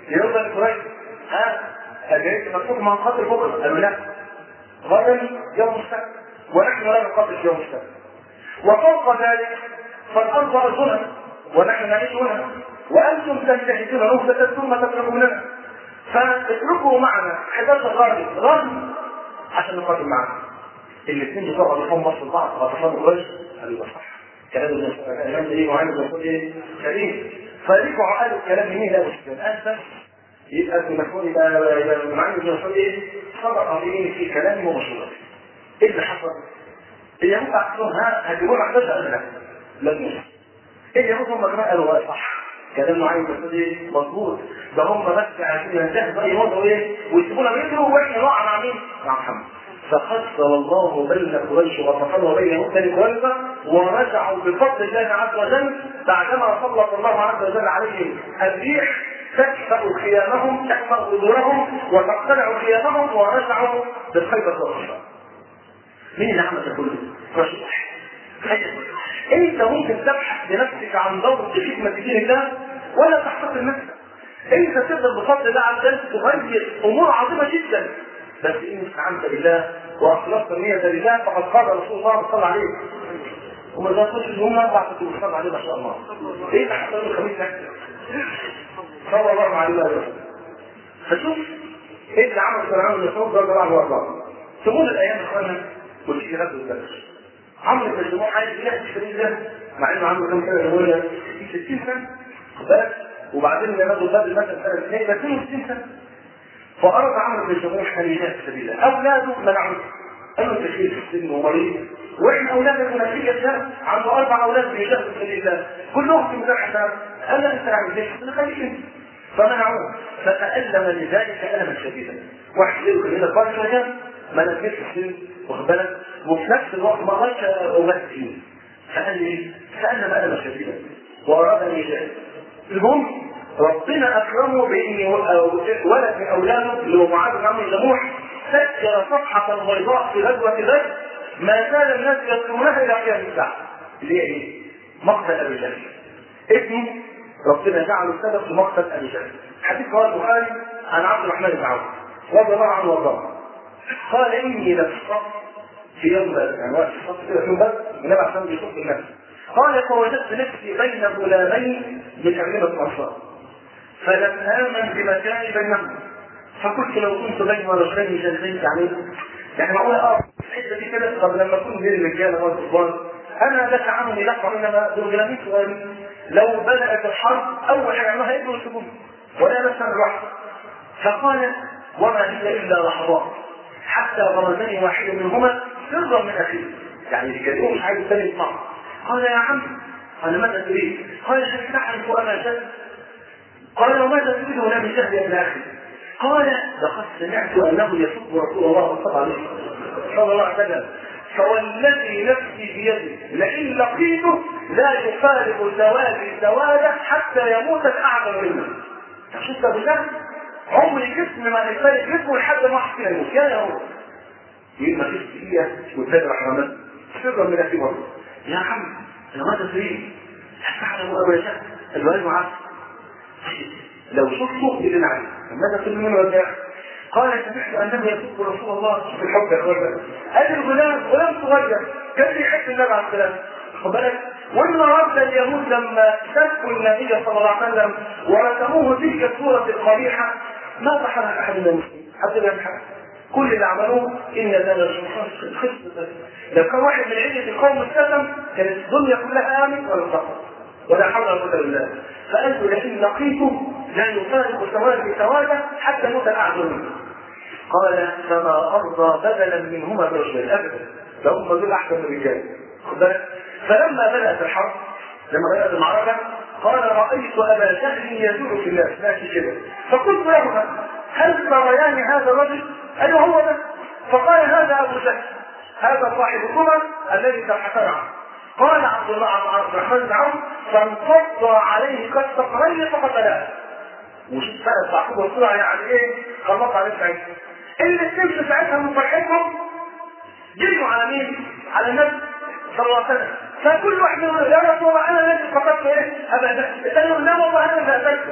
يوم قريش ها أجريت مكتوب مع قاتل بكره قالوا لا غدا يوم السبت ونحن لا نقاتل في يوم السبت وفوق ذلك فالارض ارضنا ونحن نعيش هنا وانتم تنتهزون نهبة ثم تتركوننا فاتركوا معنا 11 راجل رغم عشان نقاتل معنا الاثنين بتوع بيفهموا مصر بعض غطفان قريش قالوا ده صح كلام ابن الكلام ده ايه وعامل بيقول ايه كريم فرجعوا قالوا الكلام مين لا مشكله الان بس يبقى ابن مسعود يبقى يبقى معين ابن مسعود ايه صدق في في كلامه ومشورته ايه اللي حصل؟ اليهود عقلهم ها هتجيبوا لك قال لا لم يحصل اليهود هم كمان قالوا صح كلام معين بس ايه مظبوط ده هم بس عايزين ينتهوا بقى يموتوا ايه ويسيبونا يجروا واحنا نقع مع مين؟ مع محمد فخسر الله بين قريش وغطفان وبين يهود بني قريظه ورجعوا بفضل الله عز وجل بعدما سلط الله عز وجل عليهم الريح تكسر خيامهم تكسر قدورهم وتقتلع خيامهم ورجعوا بالخيبه والخسران. مين اللي عمل ده كله؟ رجل واحد. تخيل انت ممكن تبحث بنفسك عن دور في خدمه دين الله ولا تحتقر نفسك. انت تقدر بفضل الله عز وجل تغير امور عظيمه جدا بس ان استعنت بالله واخلصت النية لله فقد قال رسول الله صلى الله عليه وما ذا تقول ان هم اربع كتب صلى عليه ما شاء الله ايه اللي حصل له الخميس ده؟ صلى الله عليه وسلم فشوف ايه اللي عمل فرعون المسعود رضي الله عنه وارضاه تمر الايام اخوانا وتيجي غزوه بدر عمرو بن الجموع عايز يحكي الشريك ده مع انه عنده كم سنه يقول في 60 سنه خد بالك وبعدين غزوه بدر مثلا سنه 62 سنه فأراد عمرو بن الجموح أن يجاهد في سبيل الله أولاده منعوه قالوا أنت شيخ في السن ومريض وإحنا أولادك منافية ده عنده أربع أولاد بيجاهدوا في سبيل الله كلهم في ميزان حساب قال لا أنت عايز ليش؟ أنا خليك أنت فمنعوه فتألم لذلك ألما شديدا واحد يقول إذا قال شجاع ما نزلش السن واخد بالك وفي نفس الوقت ما ضلش أولاد فيه فقال لي تألم ألما شديدا وأراد أن يجاهد المهم ربنا اكرمه بان ولد من اولاده اللي هو معاذ بن عمرو الجموح سجل صفحه بيضاء في غزوه بدر ما زال الناس يذكرونها الى قيام الساعه اللي هي ايه؟ مقتل ابي جهل ابنه ربنا جعله سبب في مقتل ابي جهل حديث رواه البخاري عن عبد الرحمن بن عوف رضي الله عنه وارضاه قال اني لفي الصف في يوم بدر يعني وقت الصف كده في يوم بدر النبي عليه الصلاه والسلام الناس قال فوجدت نفسي بين غلامين من أميرة الأنصار فلم آمن بمكاني بينهم فقلت لو كنت بين رجلين جلدين يعني يعني معقول اه الحته دي كده طب لما اكون بين الرجاله والكبار انا لا تعاملي لك انما دول غلامين صغيرين لو بدات الحرب اول حاجه يعملوها يبنوا السجون ولا نفسا لوحده فقال وما هي الا لحظات حتى غرزني واحد منهما سرا من اخيه يعني الجديد مش عايز الثاني يسمعه قال يا عم قال ماذا تريد؟ قال شك تعرف انا شك قال وماذا تريد هنا من شهر يا ابن اخي؟ قال لقد سمعت انه يسب رسول الله صلى الله عليه وسلم صلى الله عليه وسلم فوالذي نفسي بيده لئن لقيته لا يفارق سوادي سواده حتى يموت الاعظم منه شفت بالله عمر جسم ما يفارق جسمه لحد ما احسن يموت يا هو يبقى في دقيقه والثاني راح رمضان سرا من اخي برضه يا عم انا ماذا تريد؟ تعلم ابا جهل الوالد معاذ لو شفته يدل عليه ماذا تريد منه يا قال سمعت انه يسب رسول الله في الحب يا اخوانا هذا الغلام غلام صغير كان بيحب النبي عليه السلام خد بالك وإن رد اليهود لما سبوا النبي صلى الله عليه وسلم ورسموه تلك الصورة القبيحة ما ضحك أحد من المسلمين حتى لا يضحك كل اللي عملوه إن هذا خص لو كان واحد من عدة القوم استسلم كانت الدنيا كلها آمن ولا تقوى ولا حول ولا قوة إلا بالله فقال له لئن لقيته لا يفارق سواد سواده حتى يموت الأعظم منه قال فما أرضى بدلا منهما برجلين أبدا فهم دول أحسن من الرجال خد بالك فلما بدأت الحرب لما بدأت المعركة قال رأيت أبا جهل يدور في الناس ماشي كده فقلت لهما هل تريان هذا الرجل؟ قالوا هو ده فقال هذا أبو جهل هذا صاحب الأمم الذي تبحثون عنه قال عبد الله عبد الرحمن بن عوف فانفض عليه كالصقرين فقتلاه وشوف بقى صاحبه السرعه يعني ايه خلص عليه ساعتها اللي تمشي ساعتها من فرحتهم جريوا على مين؟ على النبي صلى الله عليه وسلم فكل واحد يقول يا رسول الله انا الذي قتلت ايه؟ ابا جهل قال له لا والله انا اللي قتلته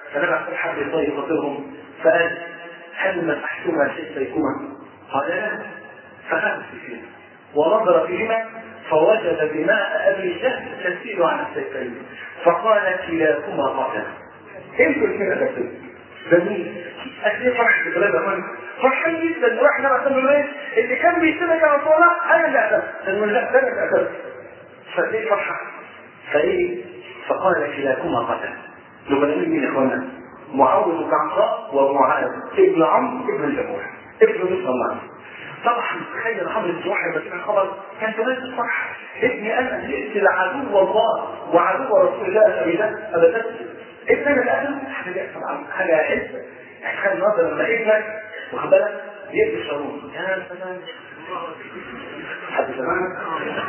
فنبع في الحرب يطيب خطيرهم فقال هل مسحتما سيفيكما؟ قال لا فخمس فيهما ونظر فيهما فوجد دماء ابي جهل تسيل عن السيفين فقال كلاكما قتل انتوا الاثنين قتلتوا جميل قد ايه فرحه الولاد يا اخوان فرحان جدا واحنا مثلا ايه اللي كان بيسيبك يا رسول الله انا اللي قتلت قال لا ده انا اللي قتلت فايه فرحه فايه فقال كلاكما قتل يبقى مين يا اخوانا معاويه بن عمرو ومعاذ ابن عمرو ابن الجموح ابن مصر الله طبعا تخيل عمرو بن جموح لما سمع الخبر كان تمام الصح ابني انا جئت عدو الله وعدو رسول الله ابي ذر ابدا ابن انا الادب حاجه طبعا حاجه حسه يعني خلي النظر لما ابنك واخد بالك يقفل شارون يا سلام حد سمعنا؟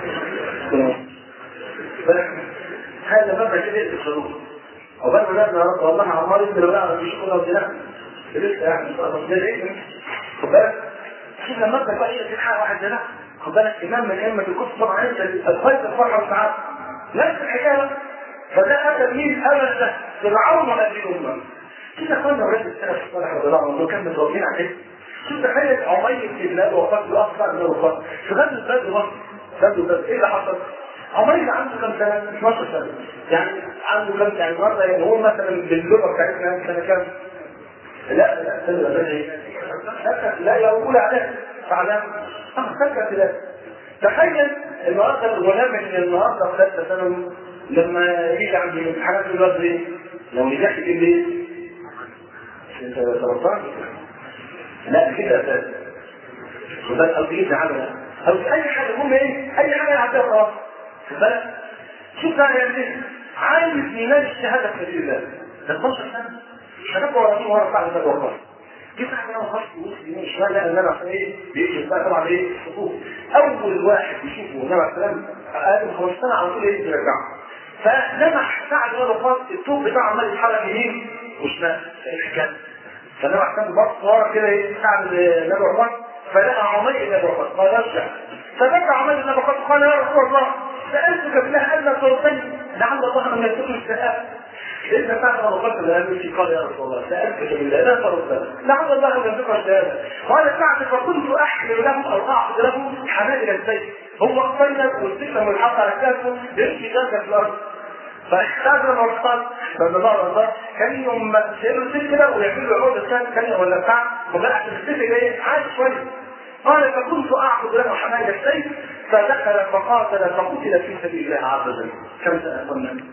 هذا مبدا كده يقفل شارون عقبال ما نبنى يا رب والله عمار ابن لو يعرف يشكر ربنا لسه يعني خد بالك شوف لما ابنك بقى يقفل حاجه واحد ده خد بالك امام من ائمه الكفر طبعا انت الخير الفرحه والسعاده نفس الحكايه فده اتى مين ابدا فرعون وابي امه كده كنا ولاد السلف الصالح رضي الله عنه كان متربيين عليه شوف تخيل عمير بن بلاد وفاه الاخ من الوفاه في غزوه بدر مصر غزوه بدر ايه اللي حصل؟ عمير عنده كم سنه؟ 12 سنه يعني عنده كم يعني مره يعني هو مثلا باللغه بتاعتنا سنه كام؟ لا لا سنه بدري لا يقول عليه فعلا اه سكت لا تخيل النهارده الغلام اللي النهارده في ثالثه ثانوي لما يجي عند الامتحانات الوزن ايه؟ لو نجحت في ايه؟ انت سرطان لا كده اساسا وده قصدي عمل او اي حاجه المهم ايه؟ اي حاجه يعديها خلاص بالك شوف بقى يعني عايز ينال الشهاده في سبيل الله ده 12 سنه شباب ورا مين ورا بعد ده وقف جيت انا وخلاص وسط يمين شمال لقى النبي عشان ايه بيكشف بقى طبعا ايه الصفوف اول واحد يشوفه النبي عليه السلام اقل من 15 سنه على طول ايه يرجعه فلمح سعد ولا خاص الطوب بتاعه عمال يتحرك يمين وشمال ايه الحكايه فالنبي عليه السلام بص ورا كده ايه سعد النبي وقف فلقى عمير النبي وقف قال ارجع فبكى عمير النبي وقف قال يا رسول الله سالتك بالله الا توصلني لعل الله ان يكون الشهاده لأن سعد بن بكر الأمريكي قال يا رسول الله سألتك بالله لا ترد لعل الله أن يرزقك الشهادة قال سعد فكنت أحمل له أو أعطي له حمائل الزيت هو اقتنك والسكة والحق على كاسه يمشي جنبك في الأرض فاحتاج الأرصاد لأن الله الله كان يوم سيروا السكة كده ويعملوا عقود السنة ثانية ولا ساعة وبقى عشان السكة ايه عادي شوية قال فكنت أعبد له حماية السيف فدخل فقاتل فقتل في سبيل الله عز وجل كم سنة قلنا 12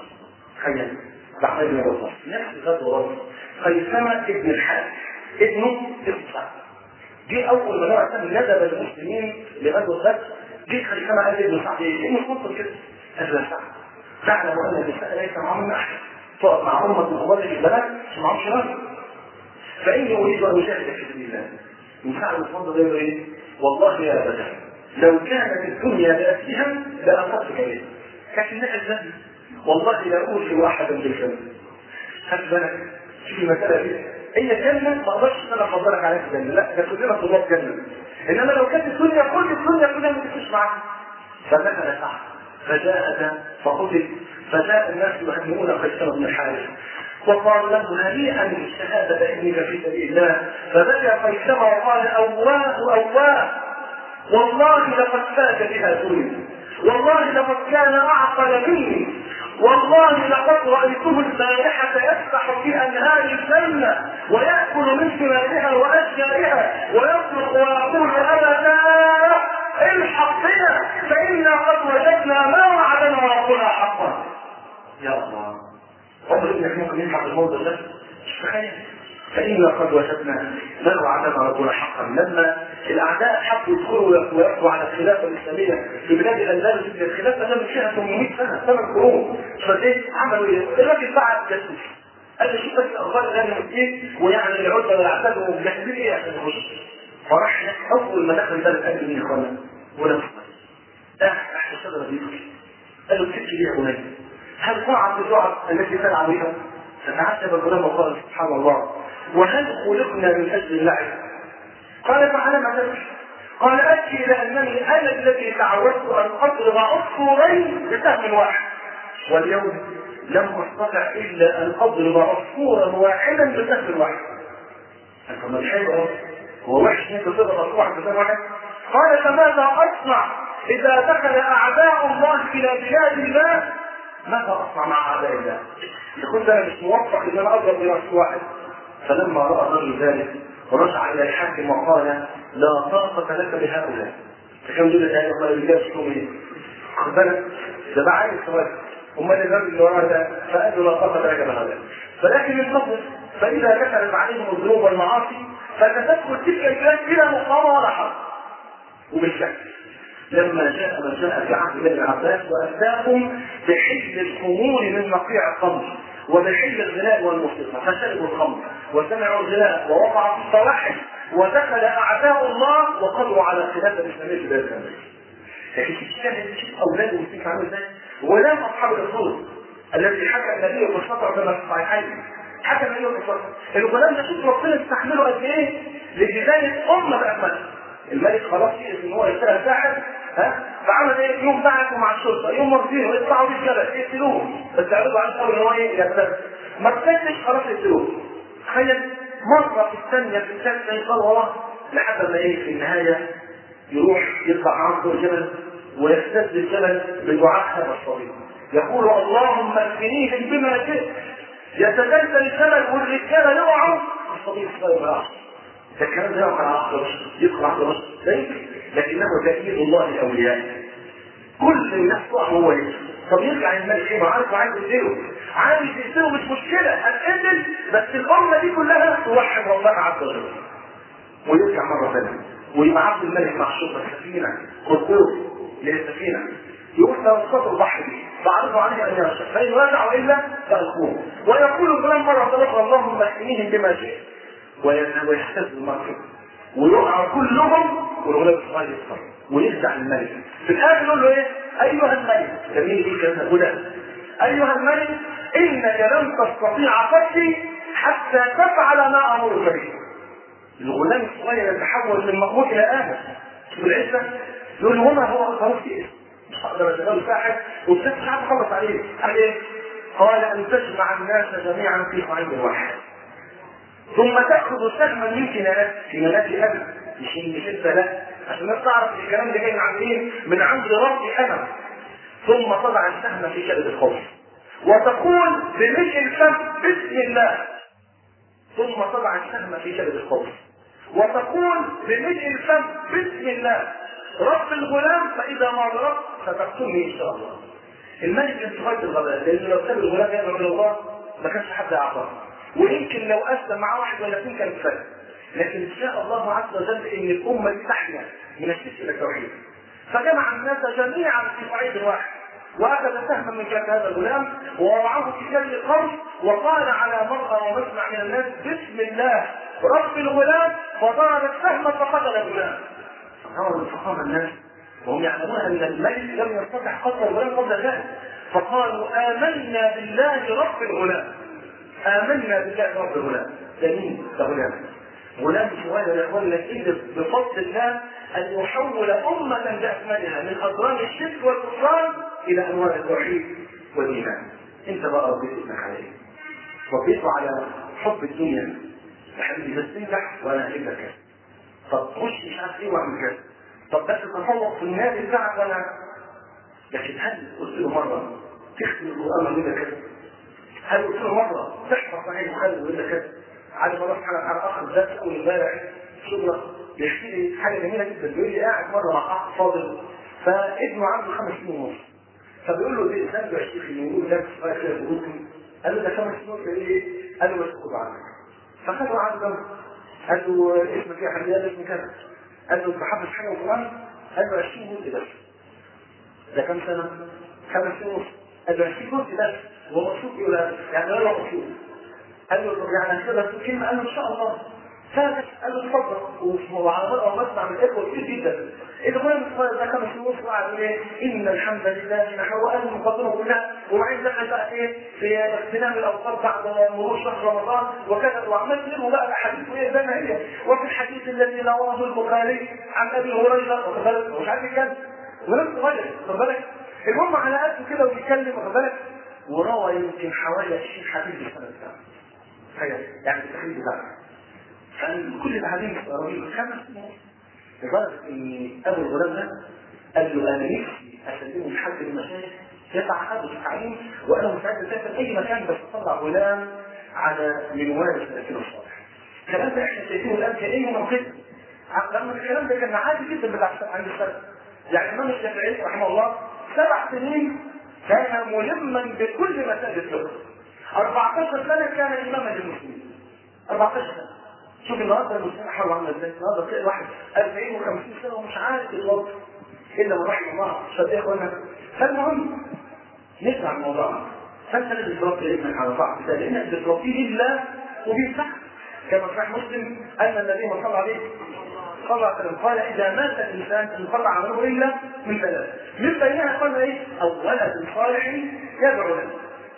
تخيل بعد ابن الرسول نفس غزوة رسول خيثمة ابن الحارث ابنه ابن سعد دي أول ما نوع ندب المسلمين لغزوة بدر جه خيثمة قال ابن سعد ايه؟ ابن خطر كده قال له سعد تعلم أن النساء ليس معهم أحد تقف مع أمة من أمور البنات مش معهم شباب فإني أريد أن أجاهد في سبيل الله من سعد الفضل غير ايه؟ والله يا أبدا لو كانت الدنيا بأسها لأنفقتك بها لكنها الجنة والله لا أوصي أحدا بالجنة خد بالك شوف المسألة دي هي الجنة ما اقدرش ان انا افضلك عليها في الجنة لا ده كلنا طلاب جنة انما لو كانت الدنيا كل الدنيا كلها ما تمشيش معاك فدخل سعد فجاء فقتل فجاء الناس يهنئون قيصر بن الحارث وقال له هنيئا شهادة ابنك في سبيل الله فبكى قيصر وقال أواه أواه والله لقد فات بها دنيا والله لقد كان أعقل مني والله لقد رأيته البارحة يسبح في أنهار الجنة ويأكل من ثمارها وأشجارها ويصرخ ويقول أبدا الحق بنا فإنا قد وجدنا ما وعدنا ربنا حقا يا الله عمر ابنك ممكن يلحق الموضوع ده مش تخيل فإنا قد وجدنا ما وعدنا ربنا حقا لما الأعداء حبوا يدخلوا ويقضوا على الخلافة الإسلامية في بلاد الأندلس الخلافة ده من فيها 800 سنة ثمان قرون فليه عملوا إيه؟ الراجل بعت جاسوس قال لي شوف بس أخبار الأهل المسلمين ويعني العدة والعتاد ومجهزين إيه عشان يخش فراح أول ما دخل البلد قال لي مين يا إخوانا؟ ولا مصطفى تحت الشجرة بيبكي قال له بتبكي ليه يا بني؟ هل طاعة الدعاء التي تدعى بها؟ فتعجب الغلام وقال سبحان الله وهل خلقنا من اجل اللعب؟ قال فعلى ما تبكي؟ قال ابكي لانني انا الذي تعودت ان اضرب عصفورين بسهم واحد واليوم لم استطع الا ان اضرب عصفورا واحدا بسهم واحد. انت مش حلو هو وحش ان انت تضرب عصفور واحد بسهم واحد؟ قال فماذا اصنع اذا دخل اعداء الله الى بلاد الله ماذا اصنع مع اعداء الله؟ يكون انا مش موفق ان انا اضرب براسي واحد فلما راى الرجل ذلك رجع الى الحاكم وقال لا طاقه لك بهؤلاء فكم دول الآية الله الرجال شكوهم ايه؟ خد بالك ده بقى عايز سؤال امال الراجل اللي وراه ده فقال له لا طاقه لك بهؤلاء فلكن الفضل فاذا كثرت عليهم الذنوب والمعاصي فتدخل تلك البلاد بلا مقاومه ولا حرب وبالفعل لما جاء من جاء في عهد بني العباس وافتاهم بحل الخمور من مقيع الخمر وبحل الغناء والموسيقى فشربوا الخمر وسمعوا الغناء ووقعوا في الصواحب ودخل اعداء الله وقضوا على الخلافه الاسلاميه في بلاد الامريكا. لكن تشاهد تشوف اولاده المسلمين عامل ازاي ولام اصحاب الرسول الذي حكى النبي في السطر كما في الصحيحين حكى النبي في السطر الغلام ده شوف ربنا استحمله قد ايه لبدايه امه باكملها الملك خلاص يقف ان هو يشتغل ساحر ها فعمل ايه يوم بعثوا مع الشرطه يوم واخدينه يطلعوا بيه الجبل يقتلوه بس يعرضوا على الاول ان هو ايه يرتد ما ارتدش خلاص يقتلوه تخيل مره في الثانيه في الثالثه يقال وراه لحد ما ايه في النهايه يروح يطلع عن فوق الجبل ويستد الجبل بدعاء هذا الصغير يقول اللهم اكفنيهم بما شئت يتزلزل الجبل والرجال يقعوا الصغير الصغير ما يقعش ده الكلام ده يقع على عقل يدخل عقل رشد لا يمكن لكنه تأييد الله لأوليائه كل الناس تقع هو ليه طب يرجع الملك ايه ما عارف عايز يقتله عايز يقتله مش مشكلة هتقتل بس الأمة دي كلها توحد ربنا عز وجل ويرجع مرة ثانية ويبقى عبد الملك مع الشرطة سفينة قرقور للسفينة يقول توسطوا البحر دي فعرضوا عليه ان يرشد فان رجعوا الا فالقوه ويقول الغلام مره اخرى اللهم اكفنيهم بما شئت ويحتز المركب ويقع كلهم والغلام الصغير يصفر ويخدع الملك في الاخر يقول له ايه ايها الملك جميل دي كلمه هدى ايها الملك انك لن تستطيع قتلي حتى تفعل ما امرك به الغلام الصغير يتحول من مأمور الى ادم شوف العزه يقول له هنا هو خلاص في اسم مش هقدر اشغله ساحر والست مش عارف اخلص عليه قال ايه؟ قال ان تجمع الناس جميعا في صعيد واحد ثم تاخذ سهما من كنانات كنانات ابي مش مش انت لا عشان الناس تعرف الكلام ده جاي من عند مين؟ من عند ربي انا ثم تضع السهم في كبد الخوف وتقول بمثل الفم بسم الله ثم تضع السهم في كبد الخوف وتقول بمثل الفم بسم الله رب الغلام فاذا ما ضربت ستقتلني ان شاء الله الملك كان في غايه الغباء لانه لو ساب الغلام يدعو الى الله ما كانش حد يعطاه ويمكن لو اسلم معاه واحد ولا اثنين كان فرق لكن شاء الله عز وجل ان الامه دي تحيا من الشرك الى التوحيد فجمع الناس جميعا في صعيد واحد واخذ سهما من كف هذا الغلام ووضعه في كل القوم وقال على مرأى ومسمع من الناس بسم الله رب الغلام فضرب السهم فقتل الغلام فقام فقام الناس وهم يعلمون ان الملك لم يستطع قتل الغلام قبل ذلك فقالوا امنا بالله رب الغلام امنا بالله رب الغلام ده مين؟ ده غلام غلام صغير يا اخوان لكن بفضل الله ان يحول امه باكملها من اضرار الشرك والكفران الى انوار التوحيد والايمان انت بقى ربيت ابنك على ايه؟ ربيته على حب الدنيا يا حبيبي بس تنجح وانا هجيب لك كذا طب خش مش عارف ايه واعمل كذا طب بس تفوق في النادي بتاعك وانا لكن هل قلت له مره تختم القران ولا كذا؟ هل قلت له مره تحفظ صحيح البخاري ولا كذا؟ على الله سبحانه وتعالى اخر ذات اول امبارح شغله بيحكي لي حاجه جميله جدا بيقول لي قاعد مره مع اخ فاضل فابنه عنده خمس سنين ونص فبيقول له ايه ذنبه يا شيخ اللي يقول لك صغير كده بيقول قال له ده خمس سنين قال له ايه؟ قال له بس خد عنك فخده عنده جنبه قال له اسمك ايه يا حبيبي؟ قال له اسمي كذا قال له انت حافظ حاجه القران؟ قال له 20 جزء بس ده كام سنه؟ خمس سنين ونص قال له 20 جزء بس هو مبسوط يقول يعني ولا مبسوط قال له يعني كده كلمه قال له ان شاء الله ثابت قال له اتفضل وعلى مره بسمع من الاخوه كتير جدا المهم ده كان في نص وقعد ايه ان الحمد لله نحن وقال المقدمه كلها وبعدين دخل بقى ايه في اغتنام الاوقات بعد مرور شهر رمضان وكذا وعمال يقول بقى الاحاديث وهي زي ما هي وفي الحديث الذي رواه البخاري عن ابي هريره واخد بالك مش عارف يتكلم ولم صغير واخد بالك المهم على قده كده وبيتكلم واخد بالك وروى يمكن حوالي 20 حديث في السنه بتاعه تخيل يعني التخريج بتاعه فكل الحديث رجل خمس سنين لدرجه ان ابو الغلام ده قال له انا نفسي اسلمه لحد المشايخ يتعهدوا في التعليم وانا مستعد اسافر اي مكان بس اطلع غلام على منوال السلفين الصالح. الكلام ده احنا شايفينه الان كانه منقذ. لما الكلام ده كان عادي جدا بتاع عند السلف. يعني الامام الشافعي رحمه الله سبع سنين كان ملما بكل مسائل الفقه. 14 سنه كان اماما للمسلمين. 14 سنه. شوف النهارده المسلمين حروا عامله ازاي؟ النهارده تلاقي واحد 40 و50 سنه ومش عارف يتوضا الا من رحم الله شد ايه اخوانا فالمهم نسمع الموضوع فانت لازم تربي ابنك على طاعه الله لانك بتربيه لله وبينفعك كما صحيح مسلم ان النبي صلى الله عليه صلى الله عليه وسلم قال اذا مات الانسان انقطع عمله الا من ثلاث من بينها قال ايه؟ او ولد صالح يدعو له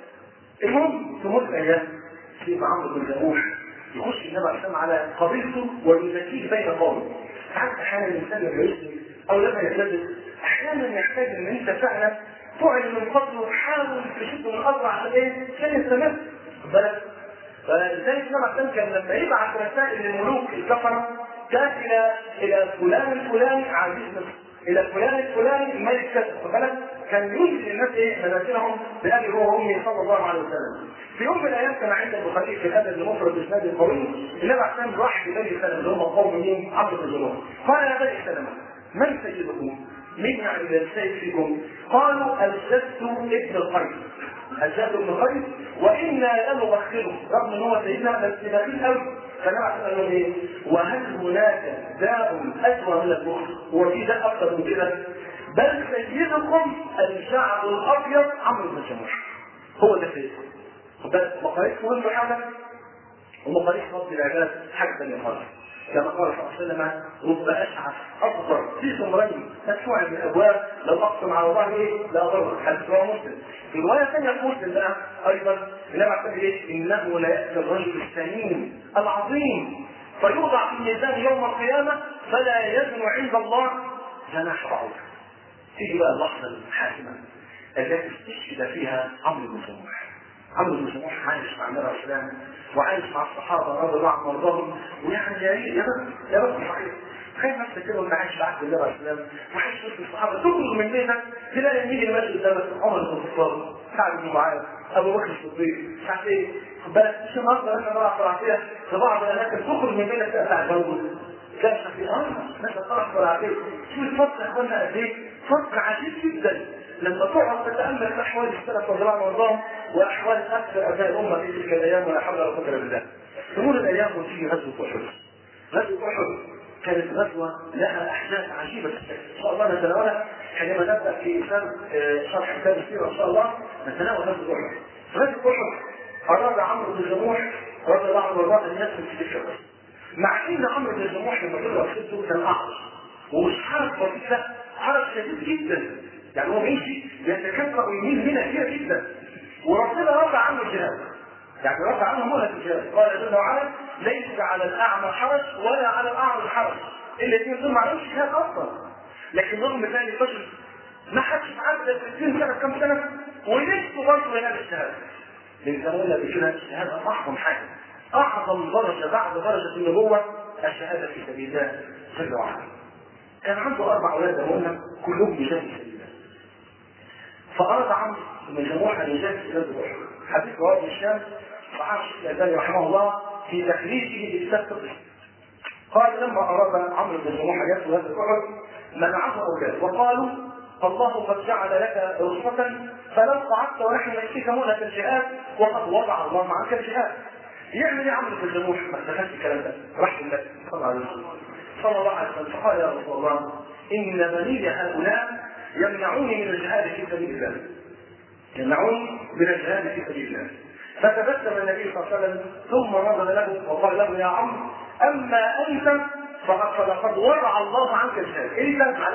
المهم تمر الايام في عمرو بن جموح يخش النبي عليه السلام على قبيلته ويزكيه بين قومه ساعات احيانا الانسان لما يسلم او لما يتجدد احيانا يحتاج ان انت فعلا تعلن من فضله وتحاول تشد من الاصل عشان ايه؟ عشان يستمر بالك فلذلك النبي عليه السلام كان لما يبعث رسائل للملوك الكفره كان الى الى فلان الفلاني عزيز مصر الى فلان الفلاني الملك كذا خد بالك كان ينزل الناس ايه منازلهم بابي هو وامي صلى الله عليه وسلم. في يوم من الايام كان عند البخاري في الادب المفرد باسناد القوي النبي عليه السلام راح لبني سلمه اللي هم قوم مين؟ عبد الجنوب. قال يا بني سلمه من سيدكم؟ مين يعني السيد فيكم؟ قالوا الجد ابن القيس. الجد ابن القيس وانا لنبخره رغم ان هو سيدنا بس بخيل قوي فنبع قال لهم ايه؟ وهل هناك داء اسوء من البخل؟ هو في داء اكثر من كده؟ بل سيدكم الشعب الابيض عمرو بن جموح هو ده سيدكم بس مقاريس مهم حاجه ومقاريس رب العباد حاجه ثانيه خالص كما قال صلى الله عليه وسلم رب اشعث اكبر في ثمرين مدفوع من الابواب لو اقسم على الله ايه لا ضر حديث رواه مسلم في روايه ثانيه في مسلم بقى ايضا النبي عليه ايه انه لا ياتي الرجل السمين العظيم فيوضع في الميزان يوم القيامه فلا يزن عند الله جناح بعوض تيجي بقى اللحظه الحاسمه التي استشهد فيها عمرو بن سموح عمرو بن سموح عايش مع النبي عليه السلام وعايش مع الصحابه رضي الله عنهم وارضاهم ويعني يا ريت يا رب يا رب صحيح تخيل نفسك كده وانت عايش في عهد النبي عليه السلام وعايش وسط الصحابه تخرج من بيتك تلاقي مين اللي ماشي قدامك عمر بن الخطاب سعد بن معاذ ابو بكر الصديق مش عارف ايه خد بالك مش النهارده احنا نقع صراحيه في بعض الاماكن تخرج من بيتك تلاقي سعد موجود كان في اه ناس طرح صراحيه شوف الفرق يا اخوانا قد ايه فرق عجيب جدا لما تقعد تتامل في احوال السلف رضي الله عنهم واحوال اكثر ابناء الامه في تلك الايام ولا حول ولا قوه الا بالله. تمر الايام وتيجي غزوه احد. غزوه احد كانت غزوه لها احداث عجيبه ان شاء الله نتناولها حينما نبدا في اسلام شرح كتاب السيره ان شاء الله نتناول غزوه احد. غزوه احد اراد عمرو بن جموح رضي الله عنه وارضاه ان يدخل في تلك الغزوه. مع ان عمرو بن جموح لما طلع سته كان اعرج ومش حرج بسيط لا حرج شديد جدا يعني هو بيمشي يتكبر ويميل هنا كتير جدا وربنا رفع عنه الجهاد يعني رفع عنه مهلة الجهاد قال جل وعلا ليس على الاعمى حرج ولا على الاعرج حرج الاثنين دول ما عندهمش جهاد اصلا لكن رغم ذلك بشر ما حدش عدى 60 سنه كم سنه ولسه برضه ينال الشهاده لان زي ما قلنا قبل كده الشهاده اعظم حاجه اعظم درجه بعد درجه النبوه الشهاده في سبيل الله جل وعلا كان عنده اربع اولاد قلنا كلهم بجهاد في سبيل الله فاراد عمرو بن جموح ان يجاهد في بلاد احد حديث رواه ابن الشام صححه الشيخ الالباني رحمه الله في تخريجه لكتاب فقه قال لما اراد عمرو بن جموح ان يدخل هذا احد منعه اولاد وقالوا فالله قد جعل لك رخصة فلو صعدت ونحن نكفيك مهلة الجهاد وقد وضع الله عنك الجهاد. يعمل ايه عمرو بن جموح؟ ما دخلش الكلام ده، راح للنبي صلى الله عليه وسلم. صلى الله عليه وسلم فقال يا رسول الله ان بني هؤلاء يمنعوني من الجهاد في سبيل الله. يمنعوني من الجهاد في سبيل الله. فتبسم النبي صلى الله عليه وسلم ثم نظر له وقال له يا عمرو اما انت فقد فلقد وضع الله عنك الجهاد، انت معلش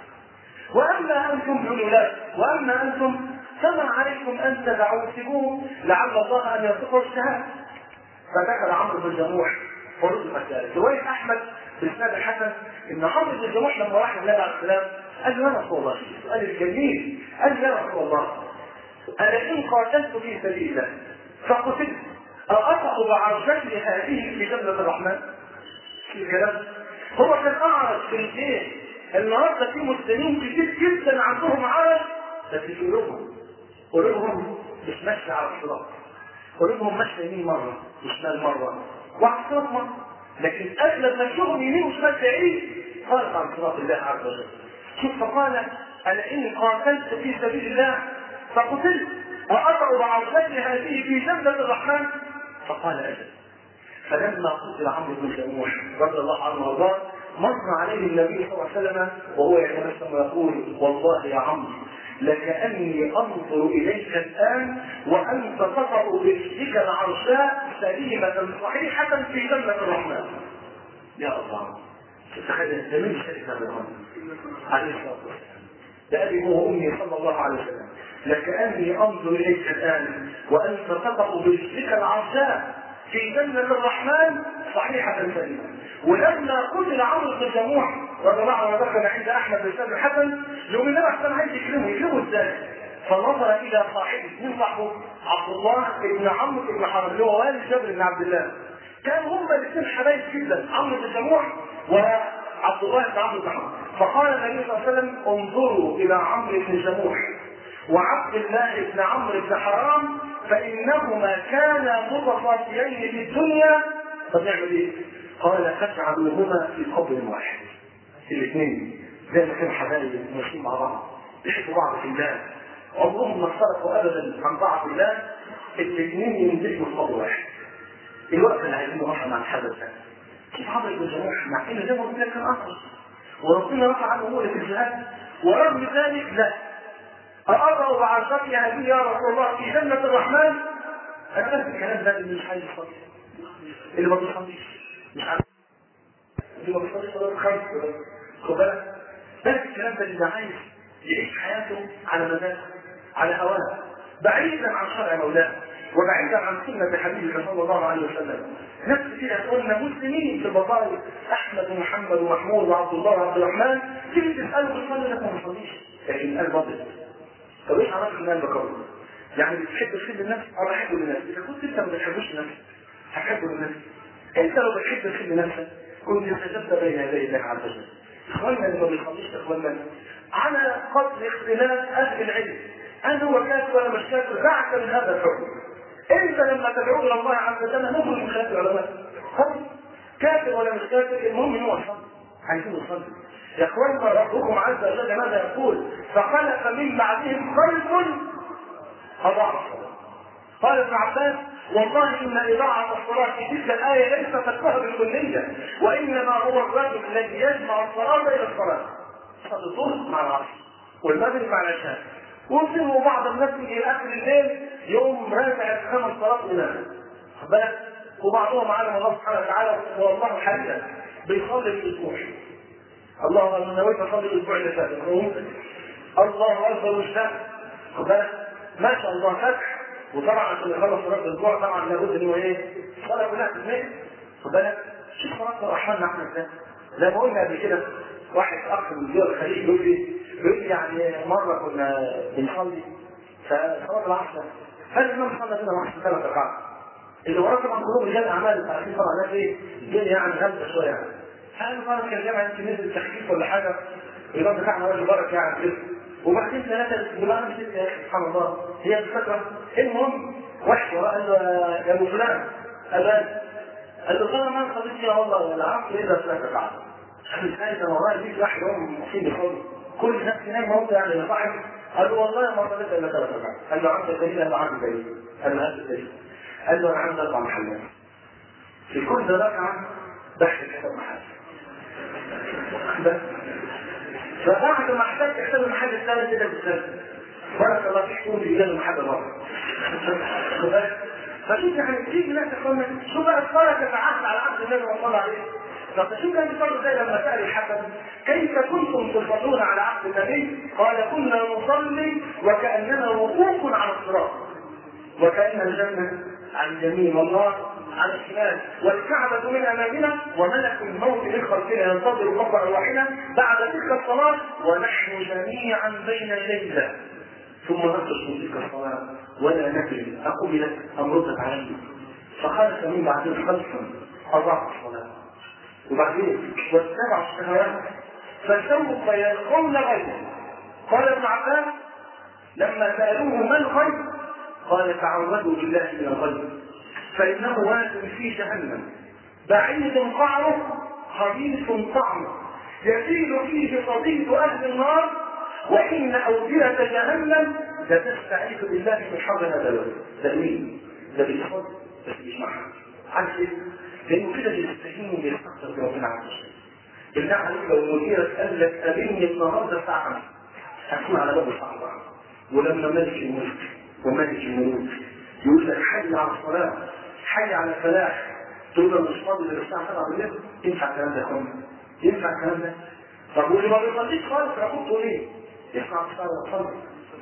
واما انتم بالولاد واما انتم فما عليكم ان تدعوا سيبوه لعل الله ان يرزقه الشهاده فدخل عمرو بن جموح فرزق ذلك روايه احمد باسناد الحسن ان عمرو بن جموح لما راح النبي عليه السلام قال له يا رسول الله السؤال الجميل قال له يا رسول الله أنا إن قاتلت في سبيل الله فقتلت أقطع بعرجتي هذه في جنة الرحمن في الكلام هو كان أعرج في الجيش النهارده في مسلمين كتير جدا عندهم عرج بس في قلوبهم قلوبهم مش ماشية على الصراط قلوبهم ماشية يمين مرة وشمال مرة وعلى مرة لكن أغلب مشيهم يمين وشمال بعيد خارج عن صراط الله عز وجل شوف فقال أنا إني قاتلت في سبيل الله فقتلت وأقع بعرفتي هذه في جنة الرحمن فقال أجل فلما قتل عمرو بن جموح رضي الله عنه وارضاه مر عليه النبي صلى الله عليه وسلم وهو يتبسم ويقول والله يا عمرو لكأني أنظر إليك الآن وأنت تطأ برجلك العرشاء سليمة صحيحة في جنة الرحمن. يا الله تتخيل ده مين شريك هذا الأمر؟ عليه الصلاة والسلام. بأبي هو أمي صلى الله عليه وسلم لكأني أنظر إليك الآن وأنت تطأ برجلك العرشاء في جنة الرحمن صحيحة سليمة ولما قتل عمرو بن جموح رضي الله عنه دخل عند احمد بن سعد الحسن يوم النبي احسن عايز يكلمه يكلمه ازاي؟ فنظر الى صاحبه مين صاحبه؟ عبد الله بن عمرو بن حرام اللي هو والد جابر بن عبد الله كانوا هما الاثنين حبايب جدا عمرو بن جموح وعبد الله بن عمرو بن حرام فقال النبي صلى الله عليه وسلم انظروا الى عمرو بن جموح وعبد الله بن عمرو بن حرام فانهما كانا متصافيين في الدنيا طب نعمل ايه؟ قال فاجعلوهما في قبر واحد الاثنين زي ما كانوا حبايب ماشيين مع بعض بيحبوا بعض في الله عمرهم ما اختلفوا ابدا عن بعض في الله الاثنين ينزلوا في قبر واحد الوقت اللي عايزين نروح مع الحدث ده كيف عمرو بن جموح مع ان زي ما قلت لك كان اخر وربنا رفع عنه امور في الجهاد ورغم ذلك لا أأضع بعرشتي هذه يا رسول الله في جنة الرحمن أنا الكلام ده اللي مش عايز يصلي اللي ما بيصليش مش عارف اللي ما بيصليش صلاة خمس خد بالك بس الكلام ده اللي عايز يعيش حياته على مزاجه على هواه بعيدا عن شرع مولاه وبعيدا عن سنة حبيبه صلى الله عليه وسلم نفس كده قلنا مسلمين في البطايق احمد ومحمد ومحمود وعبد الله وعبد الرحمن تيجي تساله بتصلي لك ما بتصليش لكن قال باطل طب ايش عرفت ان قلبك ابيض؟ يعني بتحب الخير للنفس او بحبه للنفس اذا كنت انت ما بتحبوش لنفسك هتحبه للنفس انت لو بتحب الخير لنفسك كنت استجبت بين يدي الله عز وجل اخواننا اللي ما بيصليش اخواننا على قدر اختلاف اهل العلم هل هو كافر ولا مش كافر دعك من هذا الحكم انت لما تدعو الى الله عز وجل نخرج من خلاف العلماء خلاص كافر ولا مش كافر المهم ان هو يصلي عايزين يصلي يا اخواننا ربكم عز وجل ماذا يقول فخلف من بعدهم خلف اضاعوا الصلاه قال ابن عباس والله ان اضاعه الصلاه في تلك الايه ليس تكفها بالكليه وانما هو الرجل الذي يجمع الصلاه الى الصلاه صلاه الظهر مع العصر والمغرب مع العشاء ويصير بعض الناس يجي اخر الليل يوم راجع الخمس صلاه وينام خد بالك وبعضهم علم الله سبحانه وتعالى والله حقيقه بيصلي الاسبوع الله انا نويت اصلي الاسبوع اللي فات الله اكبر والشهر خد بالك ما شاء الله فتح وطبعا عشان يخلص صلاه الاسبوع طبعا لابد ان هو ايه؟ صلاه كلها في المية خد بالك شوف صلاه الرحمن احنا ازاي؟ زي ما قلنا قبل كده واحد اخ من دول الخليج بيقول لي بيقول لي يعني مره كنا بنصلي فصلاه العصر فالامام صلى بينا العصر ثلاث ركعات اللي وراه طبعا كلهم رجال اعمال عارفين طبعا ناس ايه الدنيا يعني غامضه شويه يعني فقالوا طبعا كان جامع يمكن نزل تخفيف ولا حاجه الامام بتاعنا راجل بركه يعني كده وبعدين ثلاثه يقولوا انا مشيت يا اخي سبحان الله هي الفكره المهم واحد وراه قال له يا ابو فلان قال له قال له طبعا ما صليت فيها والله العصر الا ثلاث ركعات قال له ازاي ده والله يجيك واحد يوم مصيبه خالص كل الناس هناك موت يعني يا صاحبي قال له والله ما صليت الا ثلاث ركعات قال له عندك دليل قال له عندي دليل قال له هات الدليل قال له انا عندي اربع محلات في كل ركعه بحث كتاب محل بس فبعد ما احتاج كتاب المحل الثالث كده بالثالث بارك الله فيك تقول في المحل مره فشوف يعني تيجي ناس اخوانا شو بقى الصلاه تتعهد على عبد النبي صلى الله عليه طب شو كان بيصلوا زي لما سال الحسن كيف كنتم تصلون على عهد النبي؟ قال كنا نصلي وكاننا وقوف على الصراط وكان الجنه عن اليمين والله عن الشمال والكعبة من أمامنا وملك الموت من خلفنا ينتظر قبر واحدة بعد تلك الصلاة ونحن جميعا بين يدي الله ثم نخرج من تلك الصلاة ولا ندري أقبلت أم ردت علي فخلف من بعدين خلفا أضاعت الصلاة وبعدين واتبعوا الشهوات فسوف يلقون غيره قال ابن عباس لما سألوه ما الغيب قال تعوذوا بالله من الغيب فإنه واد في جهنم بعيد قعره خبيث طعمه يسيل فيه صديد أهل النار وإن أودية جهنم لتستعيذ بالله من حر هذا الواد ده مين؟ ده بيصد بس مش معها عارف ايه؟ لأنه كده بيستهين وبيستخسر في ربنا عز وجل بالله عليك لو مديرك قال لك قابلني النهارده ساعة هتكون على باب الصعبة ولما ملك الملك وملك الملوك يقول لك حي على الصلاة حي على الفلاح تقول له مش فاضي غير الساعة 7 بالليل ينفع الكلام ده يا اخوانا؟ ينفع الكلام ده؟ طب واللي ما بيصليش خالص رقبته ليه؟ يسمع الصلاة ويصلي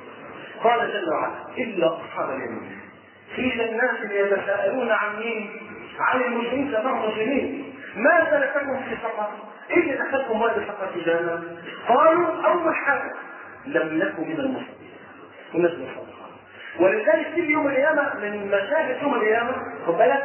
قال جل وعلا إلا أصحاب اليمين في جنات يتساءلون عن مين؟ عن المسلمين سمعوا مسلمين ما سلككم في سقر؟ ايه اللي دخلكم وادي سقر في جهنم؟ قالوا اول حاجه لم نكن من المصلين الناس مصلين ولذلك في يوم القيامه من مشاهد يوم القيامه خد بالك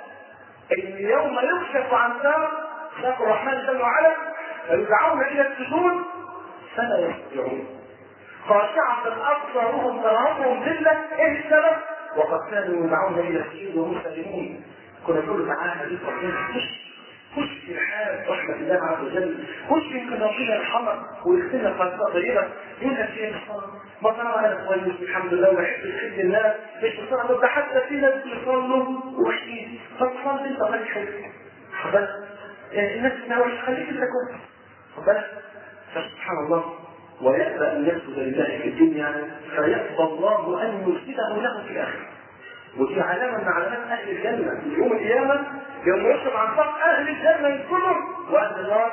ان يوم يكشف عن ساق ساق الرحمن جل وعلا فيدعون الى السجود فلا يستطيعون خاشعة أبصارهم ترهقهم ذلة إيه السبب؟ وقد كانوا يدعون إلى السجود وهم سالمون كنا نقول تعالى دي ربنا خش خش في الحال رحمة الله عز وجل خش يمكن ربنا يرحمك ويغفر لك خطأ طيبة يقول لك ايه ما طالما انا كويس الحمد لله وبحب الخير لله مش بصراحة ده حتى في ناس بيصلوا وحشين فتصلي انت خليك حلو خد بالك الناس بتناول خليك انت كويس خد بالك فسبحان الله ويأبى أن يسجد لله في الدنيا فيأبى الله أن يسجده له في الآخرة ودي علامة من علامات أهل الجنة في يوم القيامة يوم يشرب عن صف أهل الجنة كلهم وأهل النار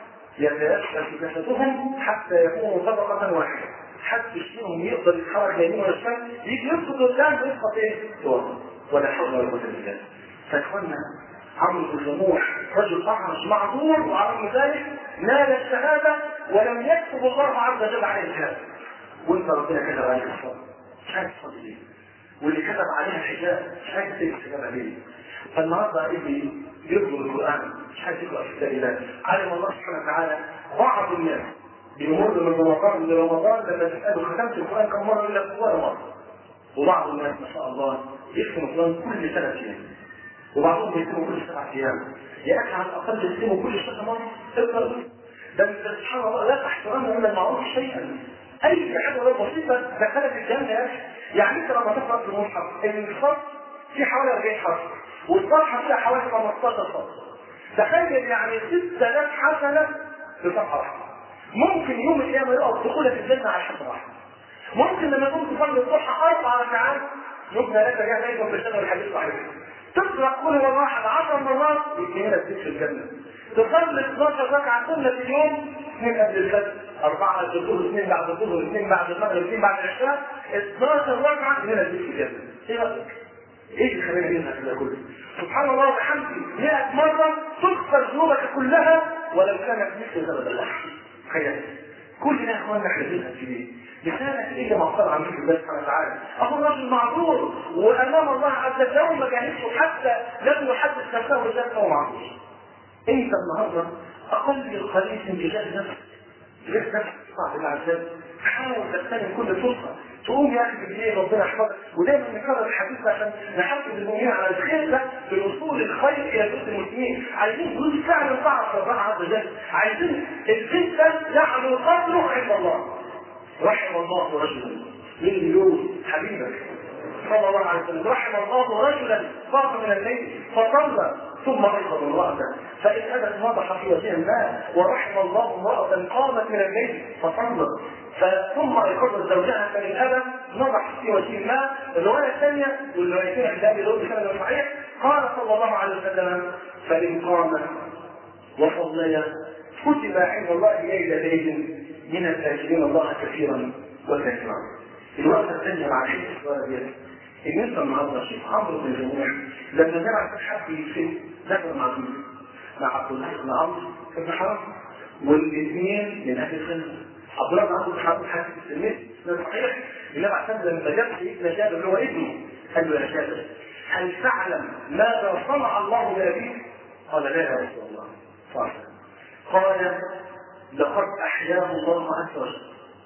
يتيسر جسدهم حتى يكونوا طبقة واحدة حتى فيهم يقدر يتحرك يمين ولا شمال يجي يسقط قدام يسقط ايه؟ تراب ولا حول ولا قوة إلا بالله فإخوانا عمرو بن جموح رجل أعرج معذور وعلى ذلك نال الشهادة ولم يكتب الله عز وجل عليه الشهادة وانت ربنا كتب عليك الصبر مش عارف تصلي ليه واللي كتب عليها الحجاب مش عارف تكتب الحجاب عليه فالنهارده اللي يقرأ القرآن مش عارف يقرأ في كتاب الله علم الله سبحانه وتعالى بعض الناس بيمر من رمضان لرمضان لما تسأله ختمت القرآن كم مرة إلا في ولا مرة وبعض الناس ما شاء الله يختم القرآن كل سنة أيام وبعضهم يختموا كل سبع أيام يا أخي على الأقل يختموا كل شهر مرة اقرأ ده انت سبحان الله لا تحترم من المعروف شيئا اي حاجه لو بسيطه دخلت الجنه يا اخي يعني انت لما تقرا في المصحف الخط في حوالي 40 حرف والصفحه فيها حوالي 15 سطر تخيل يعني 6000 حسنه في صفحه واحده ممكن يوم القيامه يقف دخولك الجنه على حسنه واحده ممكن لما تقوم تصلي الضحى اربع ركعات يبنى لك جهه دايما بشكل الحديث صحيح تقرا كل مره واحده 10 مرات يدينا لك في الجنه تصلي 12 ركعه سنه في اليوم اثنين قبل الفجر أربعة قبل الظهر اثنين بعد الظهر اثنين بعد المغرب اثنين بعد العشاء 12 ركعة من البيت في الجنة ايه رأيك؟ ايه اللي خلينا ننهى كده كله؟ سبحان الله وبحمده 100 مرة تغفر ذنوبك كلها ولو كانت مثل زبد البحر تخيل كل ده يا اخوانا احنا بننهى في ايه؟ لسانك ايه مغفر عن ذكر الله سبحانه وتعالى اهو الرجل معذور وامام الله عز وجل لو ما جاهدش حتى لم يحدث نفسه بذلك هو معذور انت النهارده اقل القليل من جهاد نفسك جهاد نفسك صعب الله عز وجل حاول تغتنم كل فرصه تقوم يا اخي بالليل ربنا يحفظك ودايما نكرر الحديث عشان نحفز المؤمنين على الخير ده بوصول الخير الى بيوت المسلمين عايزين كل فعل طاعه الله عز وجل عايزين الخير ده يعلو قدره عند الله رحم الله رجلا مين يقول حبيبك صلى الله عليه وسلم رحم الله رجلا قام من الليل فصلى ثم ايقظ امراته فان ابت نضح في وجه الماء ورحم الله امراه قامت من الليل فصلت ثم ايقظت زوجها فان ابت نضح في وجه الماء الروايه الثانيه والروايتين عند ابي داود بسند صحيح قال صلى الله عليه وسلم فان قام وصليا كتب عند الله ليلتين من الذاكرين الله كثيرا وكثيرا الوقت الثانيه مع شيخ السؤال ان انت النهارده شيخ عمرو بن جموع لما جمع حد يكتب دخل مع مين؟ مع عبد الله بن عمرو بن حرام والاثنين من اهل السنه عبد الله بن عمرو بن حرام حديث الترمذي ده صحيح النبي عليه الصلاه لما جاب سيدنا جابر اللي هو ابنه قال له يا جابر هل تعلم ماذا صنع الله بابيك؟ قال لا يا رسول الله صلى قال لقد احياه الله عز وجل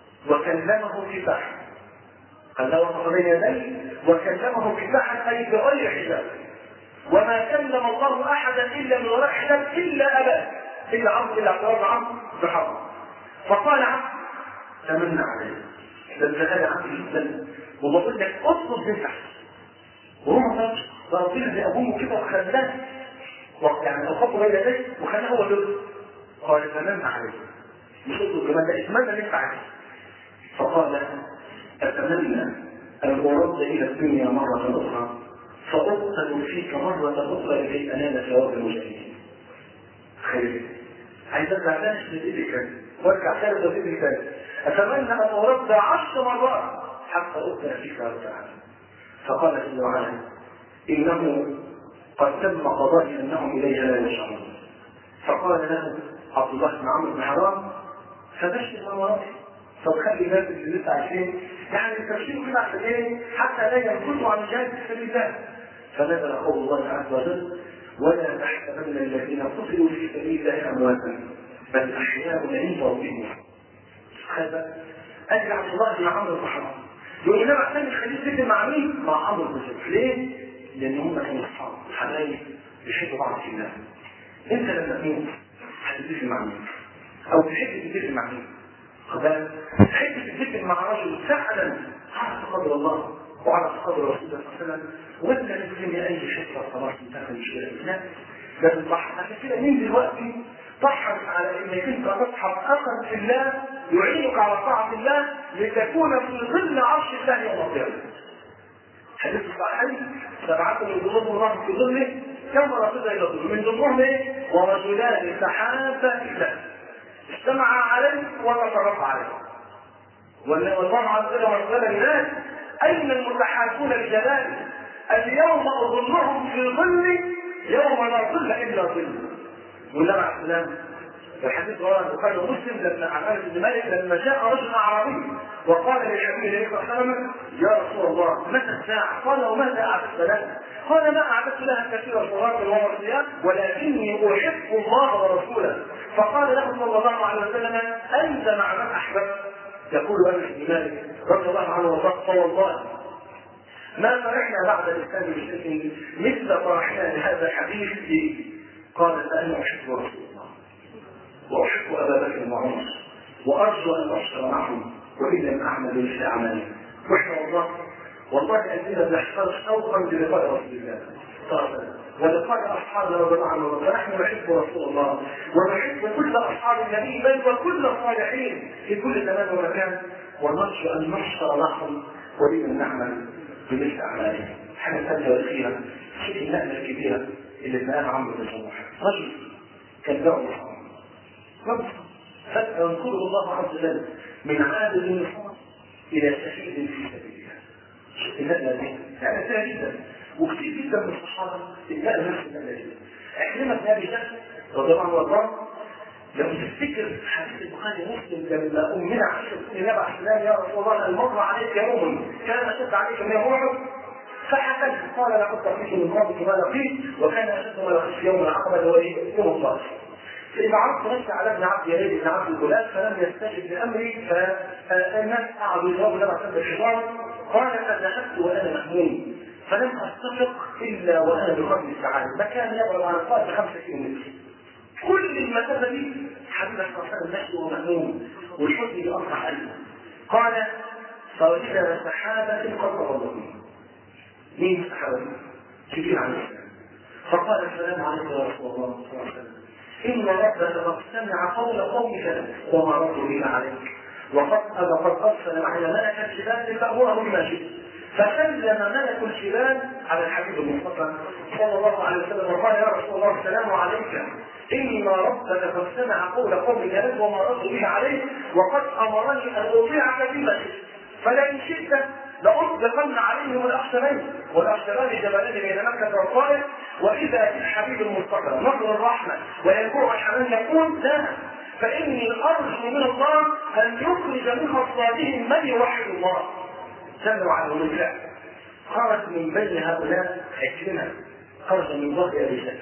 وكلمه في بحر قال له وقف بين يديه وكلمه في بحر اي بغير حجاب وما كلم الله احدا الا من وراء حجاب الا اباه الا عمرو الا عبد الله بن عمرو بن حرام فقال عمرو تمنى عليه ده انت غالي عمرو جدا وبقول لك اطلب من تحت وهو ما ربنا زي ابوه كده وخلاه يعني الخط بين يديه وخلاه هو جزء قال تمنى عليه مش اطلب كمان ده اتمنى ان انت عليه فقال اتمنى ان ارد الى الدنيا مره اخرى فأبطل فيك مرة أخرى لكي أنال ثواب المجاهدين. خير. عايز أرجع تاني أشتري إيدي وارجع ثالث وإيدي ثالث. أتمنى أن أرد عشر مرات حتى أبطل فيك رجعا. فقال جل وعلا إنه قد تم قضائي أنهم إليها لا يشعرون. فقال له عبد الله بن عمرو بن حرام فبشر مراتي طب خلي بالك اللي لسه عايشين يعني التفسير كده عشان ايه حتى لا ينقصوا عن الجهاد في سبيل الله فنزل قول الله عز وجل ولا تحسبن الذين قتلوا في سبيل الله امواتا بل احياء عند ربهم هذا قال عبد الله بن عمرو بن حرام يقول لنا عشان الخليل سجن مع مين؟ مع عمرو بن زيد ليه؟ لان هم كانوا اصحاب حبايب بيحبوا بعض في الله انت لما تموت هتتفق مع مين؟ او تحب تتفق مع مين؟ خبال تحب تتفق مع رجل فعلا عرف قدر الله وعرف قدر رسول الله صلى الله عليه وسلم وانت لازم اي شكرا خلاص انتهى مشكله لا لازم تضحك عشان كده مين دلوقتي تضحك على انك انت تصحب اخا في الله يعينك على طاعه الله لتكون في ظل عرش الله يوم القيامه حديث الصحيحين سبعة من ظلم الله في ظله كم رسول الى ظله من ضمنهم ايه؟ ورجلان تحابا في الله اجتمع عليه وتفرق عليه والله عز وجل وقال الناس اين المتحاكون لجلاله اليوم اظلهم في ظل يوم لا ظل الا ظل والنبي عليه السلام في الحديث رواه البخاري ومسلم لما عمال بن مالك لما جاء رجل اعرابي وقال للحبيب صلى الله عليه وسلم يا رسول الله متى الساعه؟ قال وماذا اعددت لها؟ قال ما اعددت لها كثير صلاه وصيام ولكني احب الله ورسوله فقال له صلى الله عليه وسلم انت مع من احببت يقول انس بن مالك رضي الله عنه وارضاه فوالله ما فرحنا بعد الاسلام بشيء مثل فرحنا لهذا الحديث فيه قال فانا احب رسول الله واحب ابا بكر وعمر وارجو ان اشتغل معهم وان لم اعمل مثل اعمالي واحنا والله والله اننا بنحتاج شوقا للقاء رسول الله صلى الله عليه وسلم ولقاء اصحابنا رضي الله عنهم ونحن نحب رسول الله ونحب كل اصحاب النبي بل وكل الصالحين في كل زمان ومكان ونرجو ان نحشر معهم ولم نعمل بمثل اعمالهم حاجه ثانيه واخيره شيء النقله الكبيره اللي اتنقلها عمرو بن جموح رجل كان له رب فجاه ينقله الله عز وجل من عابد النصارى الى شهيد في سبيل الله شوف النقله دي نقله سهله جدا وكثير جدا من الصحابه النقله نفس النقله دي اكرمه بن ابي جهل رضي الله عنه وارضاه لو تفتكر حديث البخاري ومسلم لما امنا عائشه تقول النبي عليه السلام يا رسول الله المر عليك يوم كان اشد عليك من يوم احد فحكت قال لقد لقيت من ربك ما لقيت وكان اشد ما لقيت في يوم العقبه اللي هو ايه؟ يوم الصالح. فإذا عرضت نفسي على ابن عبد يزيد بن عبد الغلام فلم يستجب لأمري فالناس قعدوا يجاوبوا لما سبب الحوار قال فذهبت وأنا مهموم فلم أستفق إلا وأنا بقدر السعادة مكان يبعد عن القائد بخمسة كيلومتر كل المسافة دي حبيبك صلى الله عليه وسلم ماشي ومهموم والحزن يقطع قلبه قال فوجد سحابة قد تغضبني مين السحابة دي؟ جبريل عليه السلام فقال السلام عليكم يا رسول الله صلى الله عليه وسلم إن ربك قد سمع قول قومك وما ردوا بك عليك وقد قد أرسل معنا ملك الجبال لتأمره بما شئت فسلم ملك الجبال على الحبيب المصطفى صلى الله عليه وسلم وقال يا رسول الله السلام عليك إن ربك قد سمع قول قومك لك وما ردوا بك عليك وقد أمرني أن أطيعك بما شئت فلئن شئت لأطلقن عليهم الأخشبين والأخشبان جبلان بين مكة والطائف وإذا بالحبيب المصطفى نظر الرحمة وينبوع الحنان يقول لا فاني ارجو من الله ان يخرج من اصلابهم من يوحد الله جل وعلا وبالفعل خرج من بين هؤلاء عكرمه خرج من ظهر ابي جهل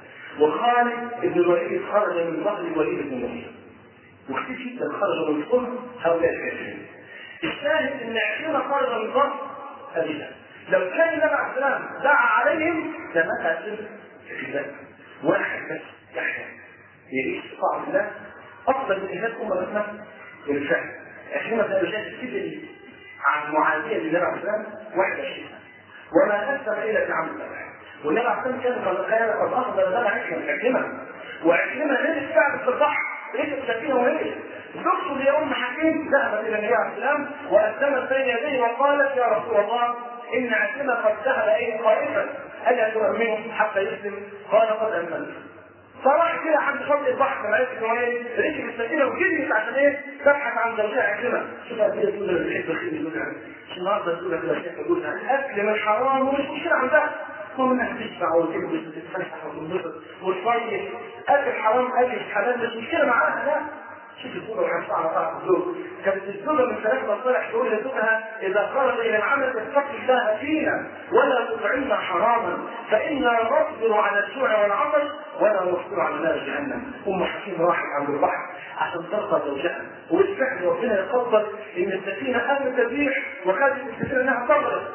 وخالد بن الوليد خرج من ظهر الوليد بن المغيرة وكثير جدا خرج من صلب هؤلاء الكافرين الشاهد ان عكرمه خرج من ظهر ابي جهل لو كان النبي عليه السلام دعا عليهم لما تأثير في ذلك واحد بس يحيى يعيش في طاعة الله أفضل من إنسان أمة مثلا بالفعل عشرين سنة شاهد السجن عن معادية للنبي عليه السلام 21 سنة وما أسلم إلا في عام السبع والنبي عليه السلام كان قد كان قد أخذ لنا عكرمة عكرمة وعكرمة نزل فعلا في البحر ركب سفينة وهي زوجته يا أم حكيم ذهبت إلى النبي عليه السلام وأسلمت بين يديه وقالت يا رسول الله إن عكرمة قد ذهب إليه خائفا ألا تؤمنه حتى يسلم قال قد أمنت فراح كده عند شط البحر كما عرفت هو ايه ركب السفينه وجريت عشان ايه تبحث عن زوجها عكرمه شوف قد ايه تقول اللي بتحب الخير جوزها مش النهارده تقول لك لا شيء جوزها اكل من حرام ومش مشكله عندها المهم انها تشبع وتلبس وتتفسح وتنبسط وتصيف اكل حرام اكل حلال مش مشكله معاها لا شوف الزوجه وحرصها على طاعه الزوج كانت الزوجه من ثلاث مصالح تقول لزوجها اذا خرج الى العمل اتق الله فينا ولا تطعمنا حراما فانا نصبر على الجوع والعطش ولا نصبر على نار جهنم ام حكيم راحت عند البحر عشان ترقى زوجها والفعل ربنا يقدر ان السفينه قامت تبيح وخدت السفينه انها تغرق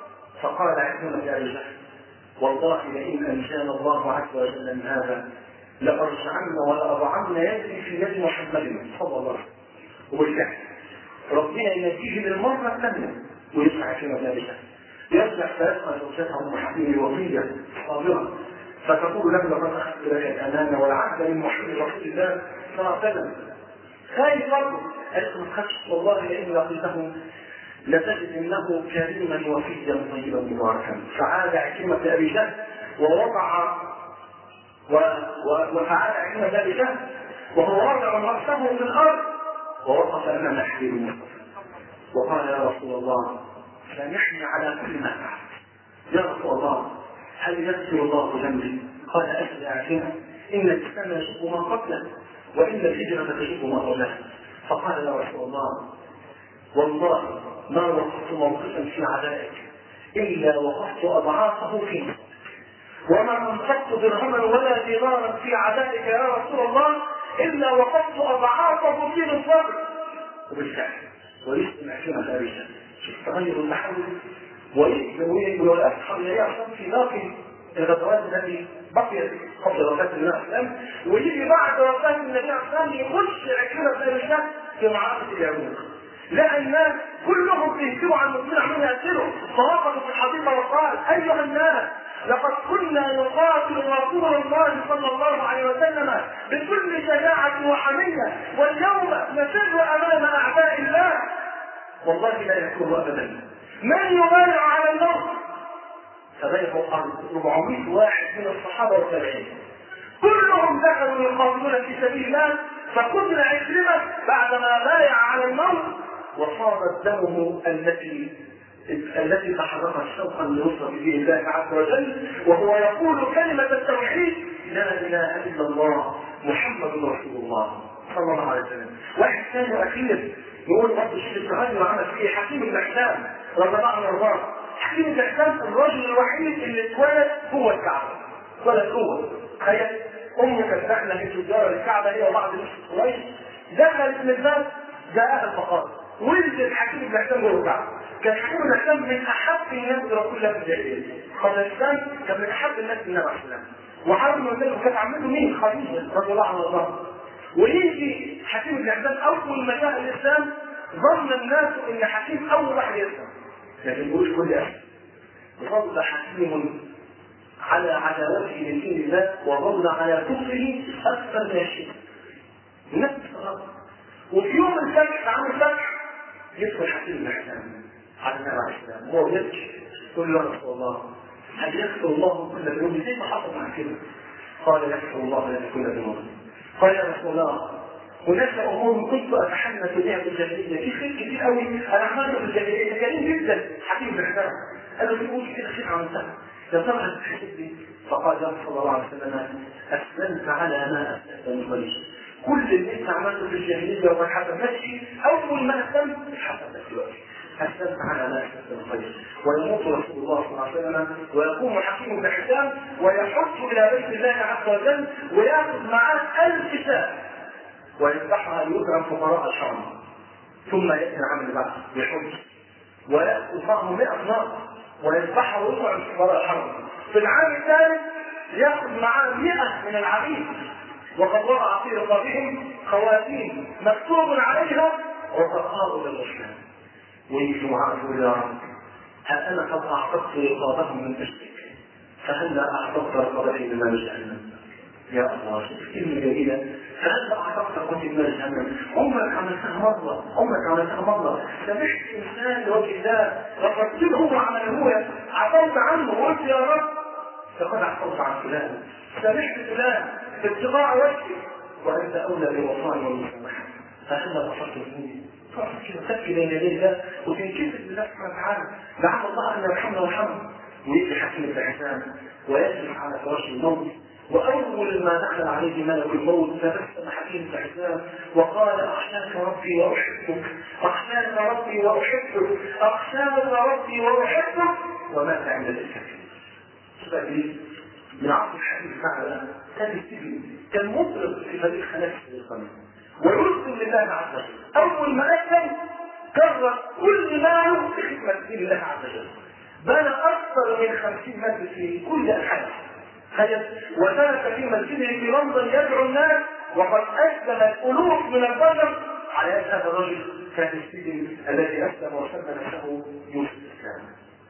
فقال عكرمه يا رجال والله لئن انجانا الله عز وجل من هذا لأرجعن ولأضعن يدي في يد محمد صلى الله عليه وسلم وبالفعل ربنا ينجيه للمرة الثانية ويسمع في مجالسه يرجع فيسمع زوجته ام حكيم وصية صابرة فتقول له لقد اخذت لك الامانه والعهد من محمد رسول الله صلى الله عليه وسلم خايف برضه قالت ما تخافش والله لئن لقيته لتجد انه كريما وفيا طيبا مباركا فعاد عكرمه ابي جهل ووضع و... و... وفعل عندما ذلك جهل وهو وضع رأسه في الأرض ووقف أمام حبيب المصطفى وقال يا رسول الله سامحني على كل ما فعلت يا رسول الله هل يغفر الله ذنبي؟ قال أجل أعلم إن الإسلام يشق ما قبله وإن الهجرة تشق ما قبله فقال يا رسول الله والله ما وقفت موقفا في عدائك إلا وقفت أضعافه في مصر وما انفقت درهما ولا دينارا في عدائك يا رسول الله الا وقفت اضعافه في الفقر وبالفعل ويسمع كلمه ابيشا شوف تغير المحاول ويسمع والاسحر يعصم في باقي الغزوات التي بقيت قبل وفاه النبي عليه السلام ويجي بعد وفاه النبي عليه السلام يخش عكرمه ابيشا في معركه اليرموك لقى الناس كلهم بيهجروا عن المسلمين عمالين يقتلوا فوقفوا في الحديقه وقال ايها الناس لقد كنا نقاتل رسول الله صلى الله عليه وسلم بكل شجاعة وحمية واليوم نفر أمام أعداء الله والله لا يكون أبدا من يبايع على الموت فبايعوا 400 واحد من الصحابة والتابعين كلهم دخلوا يقاتلون في سبيل الله فقتل عكرمة بعدما بايع على الموت وصارت دمه التي التي تحركت شوقا لنصرة دين الله عز وجل وهو يقول كلمة التوحيد لا إله إلا الله محمد رسول الله صلى الله عليه وسلم واحد ثاني أخير يقول برضه الشيخ الصغير عمل فيه حكيم الإحسان رضي الله عنه وارضاه حكيم الإحسان الرجل الوحيد اللي اتولد جوه الكعبة اتولد جوه تخيل أمه كانت داخلة في تجارة الكعبة هي وبعض الناس قريش دخلت من الباب جاءها الفقار ولد الحكيم الإحسان جوه الكعبة كان حكيم الاسلام من احب الناس لرسول الله في الجاهليه. قبل الاسلام كان من احب الناس للنبي عليه السلام. وحرب من ذلك كانت عمته مين؟ خديجه رضي الله عنها وارضاها. ويجي حكيم بن حزام اول ما جاء الاسلام ظن الناس ان حكيم اول واحد يسلم. لكن يقول كل اسلم. ظل حكيم على عداوته لدين الله وظل على كفره اكثر من الشرك. الناس وفي يوم الفتح عام الفتح يدخل حكيم بن حزام على النبي عليه السلام هو يبكي يقول له يا رسول الله هل يغفر الله كل ذنوب زي ما حصل مع كده قال يغفر الله لنا كل ذنوب قال يا رسول الله هناك امور كنت اتحنث بها في الجاهليه في خير كتير قوي انا عملته في الجاهليه كريم جدا حكيم بن حزام قال له في امور كتير خير عملتها يا ترى هتحسب لي فقال يا رسول الله عليه وسلم اسلمت على ما اسلمت من قريش كل اللي انت عملته في الجاهليه وما حسبتش اول ما اسلمت حسبت دلوقتي اسلمت على ما اسلمت الخير ويموت رسول الله صلى الله عليه وسلم ويقوم حكيم بن حسام ويحج الى بيت الله عز وجل وياخذ معاه ألف ساعه ويذبحها ليكرم فقراء الحرم ثم ياتي العام اللي بعده يحج ويأخذ معه 100 نار ويذبحها ويطعم فقراء الحرم في العام الثالث يأخذ معاه 100 من العبيد وقد وضع في رقابهم خواتيم مكتوب عليها وتقارب الاسلام ويجي معاه يقول يا رب ها انا قد اعتقت رقابهم من اجلك فهلا اعتقت رقبتي بمال جهنم يا الله كلمة جميلة فهل أعتقد قلت من جهنم عمرك عملتها مرة عمرك عملتها مرة سمحت إنسان لوجه الله رفضت له هو عمله عفوت عنه وقلت يا رب فقد عفوت عن فلان سمحت فلان باتباع وجهك وانت اولى بالوفاء والمسامحه فهل غفرت ذنوبي تبكي بين يدي الله وتنكسر بالله سبحانه وتعالى لعل الله ان يرحمنا ويرحمه ويجي حكيم الحسان ويجلس على فراش الموت واول ما دخل عليه ملك الموت تبسم حكيم الحسان وقال اخشاك ربي واحبك اخشاك ربي واحبك اخشاك ربي واحبك ومات عند الكافرين شباب من عصر الحديث معنا كان يستجي كان مطرب في فريق خلاف القمر ويسلم لله عز وجل اول ما اسلم كرر كل ماله في خدمه دين الله عز وجل بنى اكثر من خمسين مسجد في كل انحاء تخيل وترك في مسجده في لندن يدعو الناس وقد اسلم الالوف من البشر على يد هذا الرجل كان السجن الذي اسلم وسمى نفسه يوسف الاسلام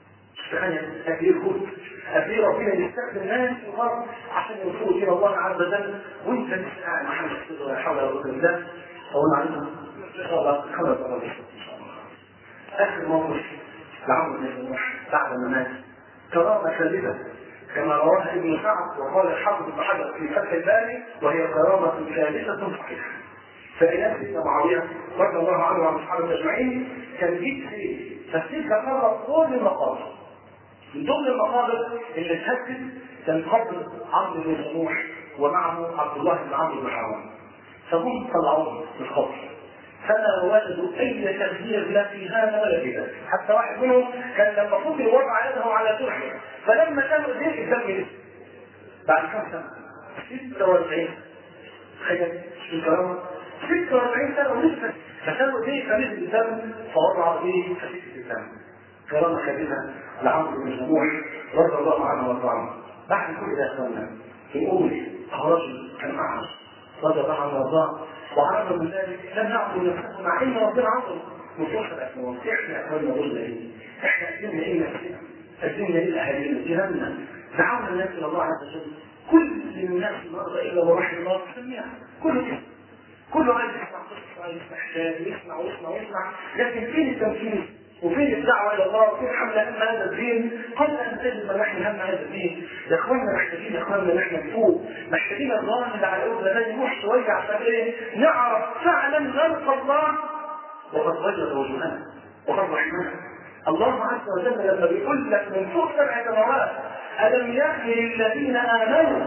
تخيل هذه الكتب قد ربنا يستخدم ناس الغرب عشان يوصلوا الى الله عز وجل وانت لسه قاعد محمد صلى الله حول ولا قوه الا بالله اقول عليكم ان شاء الله خمس مرات ان شاء الله اخر موقف لعمرو بن نوح بعد ما مات كرامه ثابته كما رواها ابن سعد وقال الحافظ بن حجر في فتح الباري وهي كرامه ثابته صحيحه فإله سيدنا معاوية رضي الله عنه وعن أصحابه أجمعين كان جيد فيه فتلك مرة كل المقابر من ضمن المقابر اللي اتهدد كان قبر عمرو بن سموح ومعه عبد الله بن عمرو بن حرام فهم طلعوه من القبر فلا وجدوا اي تغيير لا في هذا ولا في ذاك حتى واحد منهم كان لما فضل وضع يده على جرحه فلما كانوا ايديه الدم نزل بعد كم سنه 46 تخيل شو الكرامه 46 سنه ولسه فكانوا ايديه فنزل الدم فوضعوا ايديه خفيف الدم كرامه كبيره لعمرو بن سموح رضي الله عنه وارضاه عنه بعد كل ده اخوانا يقول رجل كان اعرج رضي الله عنه وارضاه وعرف من ذلك لم يعبد نفسه مع ان ربنا عظم نصوص الاكوان احنا اخوانا قلنا ايه؟ احنا قدمنا ايه نفسنا؟ قدمنا ايه لاهالينا؟ جيراننا دعونا الناس الى الله عز وجل كل الناس النهارده الا ورحم الله تسميها كله كده كله عايز يسمع قصه يسمع حكايه يسمع ويسمع ويسمع لكن فين التنفيذ؟ وفين الدعوة إلى الله وفين حمل هم هذا الدين قبل أن تجد من نحن هم هذا الدين يا إخواننا محتاجين يا إخواننا نحن نفوق محتاجين الظاهر اللي على قلوبنا ده نروح شوية عشان إيه نعرف فعلا نلقى الله وقد وجد وجهنا وقد رحمنا الله عز وجل لما بيقول لك من فوق سبع سماوات ألم يكن للذين آمنوا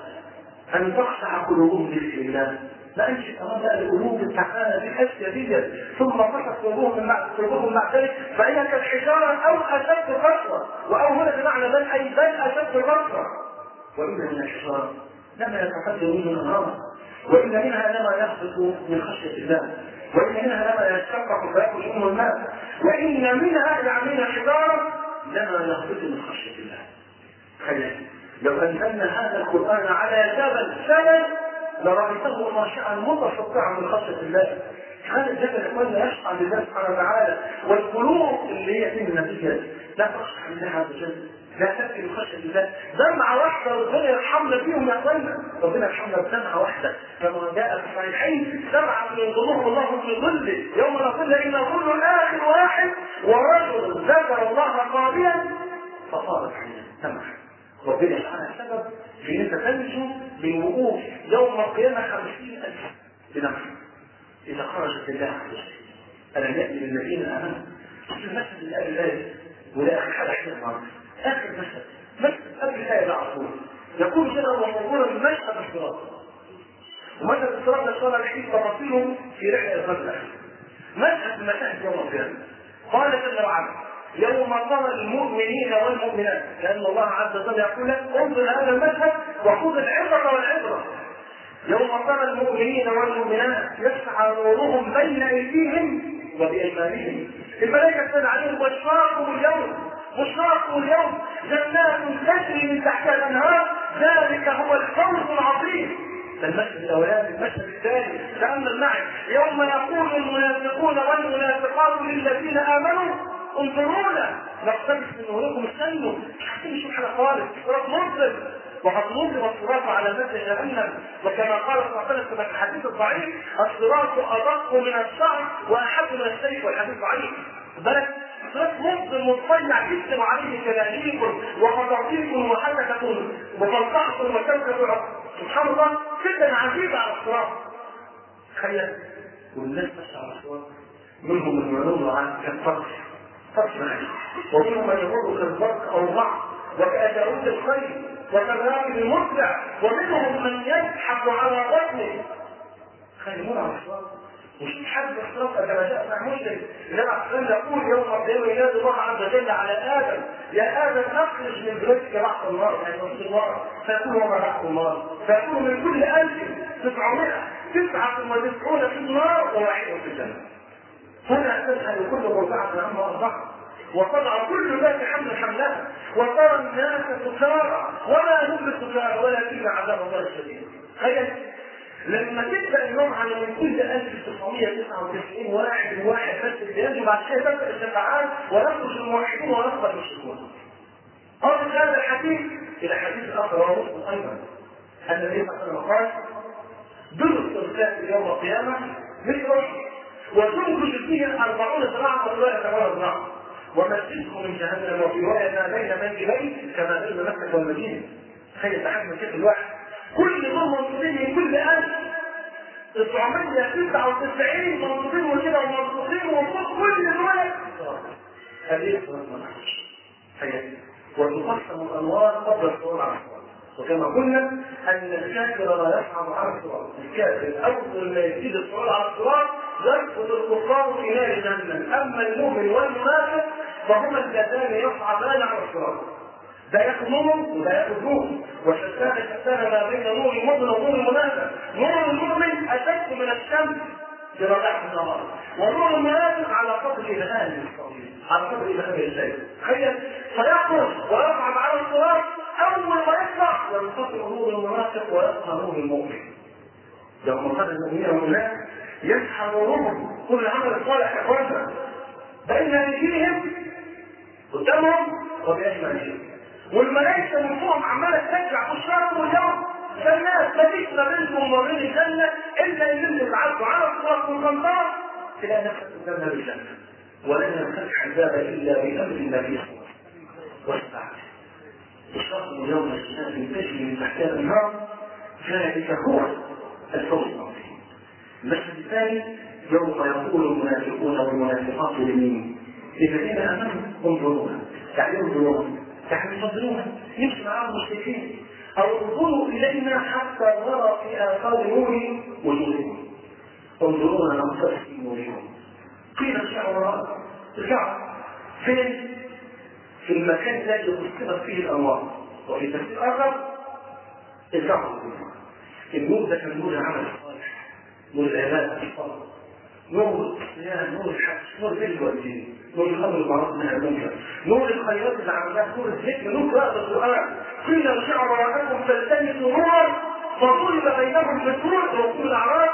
أن تخشع قلوبهم بذكر الله ما قالش كمان بقى القلوب التعبانه دي حاسه دي ثم قصت قلوبهم من بعد قلوبهم بعد ذلك فهي كالحجاره او اشد قسوه واو هنا بمعنى بل اي بل اشد قسوه وان من الحجاره لما يتفجر منه الانهار وان منها لما يهبط من خشيه الله وان منها لما يشقق فياكل منه الماء وان منها يعني من الحجاره لما يهبط من خشيه الله تخيل لو انزلنا هذا القران على جبل سند لرأيته خاشعا متصدعا من خشية الله هذا الجبل اخوانا يشفع لله سبحانه وتعالى والقلوب اللي هي في النتيجة لا تخشع لله عز وجل لا تبكي من خشية الله دمعة واحدة ربنا يرحمنا فيهم يا اخوانا ربنا يرحمنا بدمعة واحدة كما جاء في الصحيحين سبعة من ظلوم الله في ظله يوم نقول إن ظل آخر واحد ورجل ذكر الله قابلا فصارت عينه دمعة ربنا سبحانه السبب في ان انت تنجو بالوقوف يوم القيامه خمسين الف بنفسك اذا خرجت الله عز وجل الم ياتي للذين امنوا شوف المشهد اللي قبل الايه ولا اخر حاجه احنا النهارده اخر مشهد مشهد قبل الايه ده على طول يقول كده الله موجودا من مشهد الصراط ومشهد الصراط ان شاء الله نحكي تفاصيله في رحله الخندق مشهد من مشاهد يوم القيامه قال جل وعلا يوم ترى المؤمنين والمؤمنات لان الله عز وجل يقول لك انظر هذا المشهد وخذ العبره والعبره يوم ترى المؤمنين والمؤمنات يسعى نورهم بين ايديهم وبايمانهم الملائكه تنادي عليهم بشراكم اليوم بشراكم اليوم جنات تجري من تحتها الانهار ذلك هو الفوز العظيم المشهد الاولاني المشهد الثاني تامل معي يوم يقول المنافقون والمنافقات للذين امنوا انظرونا نقتبس من نوركم استنوا مش هتمشوا حاجه خالص صراط مظلم وقد نظم الصراط على مثل جهنم وكما قال صلى الله عليه وسلم في الحديث الضعيف الصراط ادق من الشعر واحد من السيف والحديث ضعيف بالك صراط مظلم مضطيع جدا وعليه كلاليب وخطاطيف وحدثة مفلطحة وشوكة سبحان الله فتن عجيبة على الصراط تخيل والناس ماشية على الصراط منهم من يمر عن كالفرش فرش معي ومنهم من يمر كالبرق او الرعد وكأجاوز الخيل وكالراجل المسرع ومنهم من يزحف على بطنه خيمون على الصراط مش حد الصراط كما جاء مع مسلم النبي عليه يقول يوم القيامه ينادي الله عز وجل على ادم يا ادم اخرج من بلادك بعض النار يعني نص النار فيكون وما بعض النار فيكون من كل 1900 تسعة وتسعون في النار وواحد في الجنة هنا تذهل كل مرضعة عما أرضعت وتضع كل ذات حمل حملها وترى الناس سكارى ولا هم بسكارى ولكن عذاب الله الشديد تخيل لما تبدا اليوم على من كل 1999 واحد واحد بس اللي ينجو بعد كده تبدا الشفاعات ويخرج الموحدون ويخرج المشركون. قال هذا الحديث الى حديث اخر وهو مسلم ايضا ان النبي صلى الله عليه وسلم قال دل الصلاه يوم القيامه مثل وتنبت فيه أربعون ذراعا ورواية ثمان ذراعا ومسجده من جهنم وفي رواية ما بين منزلين كما بين مكة والمدينة تخيل تحمل كيف الواحد كل دول منصوبين من كل ألف 999 منصوبين وكده ومنصوبين وفوق كل دول هذه تخيل وتقسم الأنوار قبل الصور على الصور وكما قلنا ان الكافر لا يصعد على الصراط، الكافر اول ما يزيد الصعود على الصراط يسقط الكفار في نار جهنم، اما المؤمن والمنافق فهما اللذان يصعدان على الصراط. ده ياخذ نور وده ياخذ نور، وشتان شتان ما بين نور المؤمن ونور المنافق، نور المؤمن اشد من الشمس برائحة النهار، ونور المنافق على قدر الهام الصغير، على قدر الهام الليل. تخيل فيخرج ويصعد على الصراط اول ما يطلع ينقطع نور المنافق ويبقى نور المؤمن يوم قال المؤمنين والمؤمنات يسحى نورهم كل عمل صالح اخوانا بين ايديهم قدامهم وبايمانهم والملائكه من فوقهم عماله تشجع بشراكم اليوم فالناس ما فيش ما بينهم وما بين الجنه الا ان اللي تعدوا على الصراط والقنطره تلاقي نفسك قدامها بالجنه ولن ينفتح الباب الا بامر النبي صلى الله عليه وسلم الشخص يوم الشمس تجري من تحتها النار ذلك هو الفوز العظيم. المشهد الثاني يوم يقول المنافقون والمنافقات لمين؟ للذين امنوا انظرونا يعني انظرونا يعني يفضلونا نمشي معاهم مشركين او انظروا الينا حتى نرى في اثار نور وجوههم انظرونا نقتبس من نورهم قيل ارجعوا وراء ارجعوا فين؟ في المكان الذي أسقطت فيه الأنوار وفي تفسير آخر ارجعوا النور ده كان نور العمل الصالح نور العبادة الصالح نور الصيام نور الحج نور الذكر والدين نور الامر بالمعروف والنهي عن المنكر نور الخيرات اللي عملناها نور الذكر نور قراءة القرآن قيل ارجعوا وراءكم فالتمسوا نورا فضرب بينهم بسور وقول الأعراب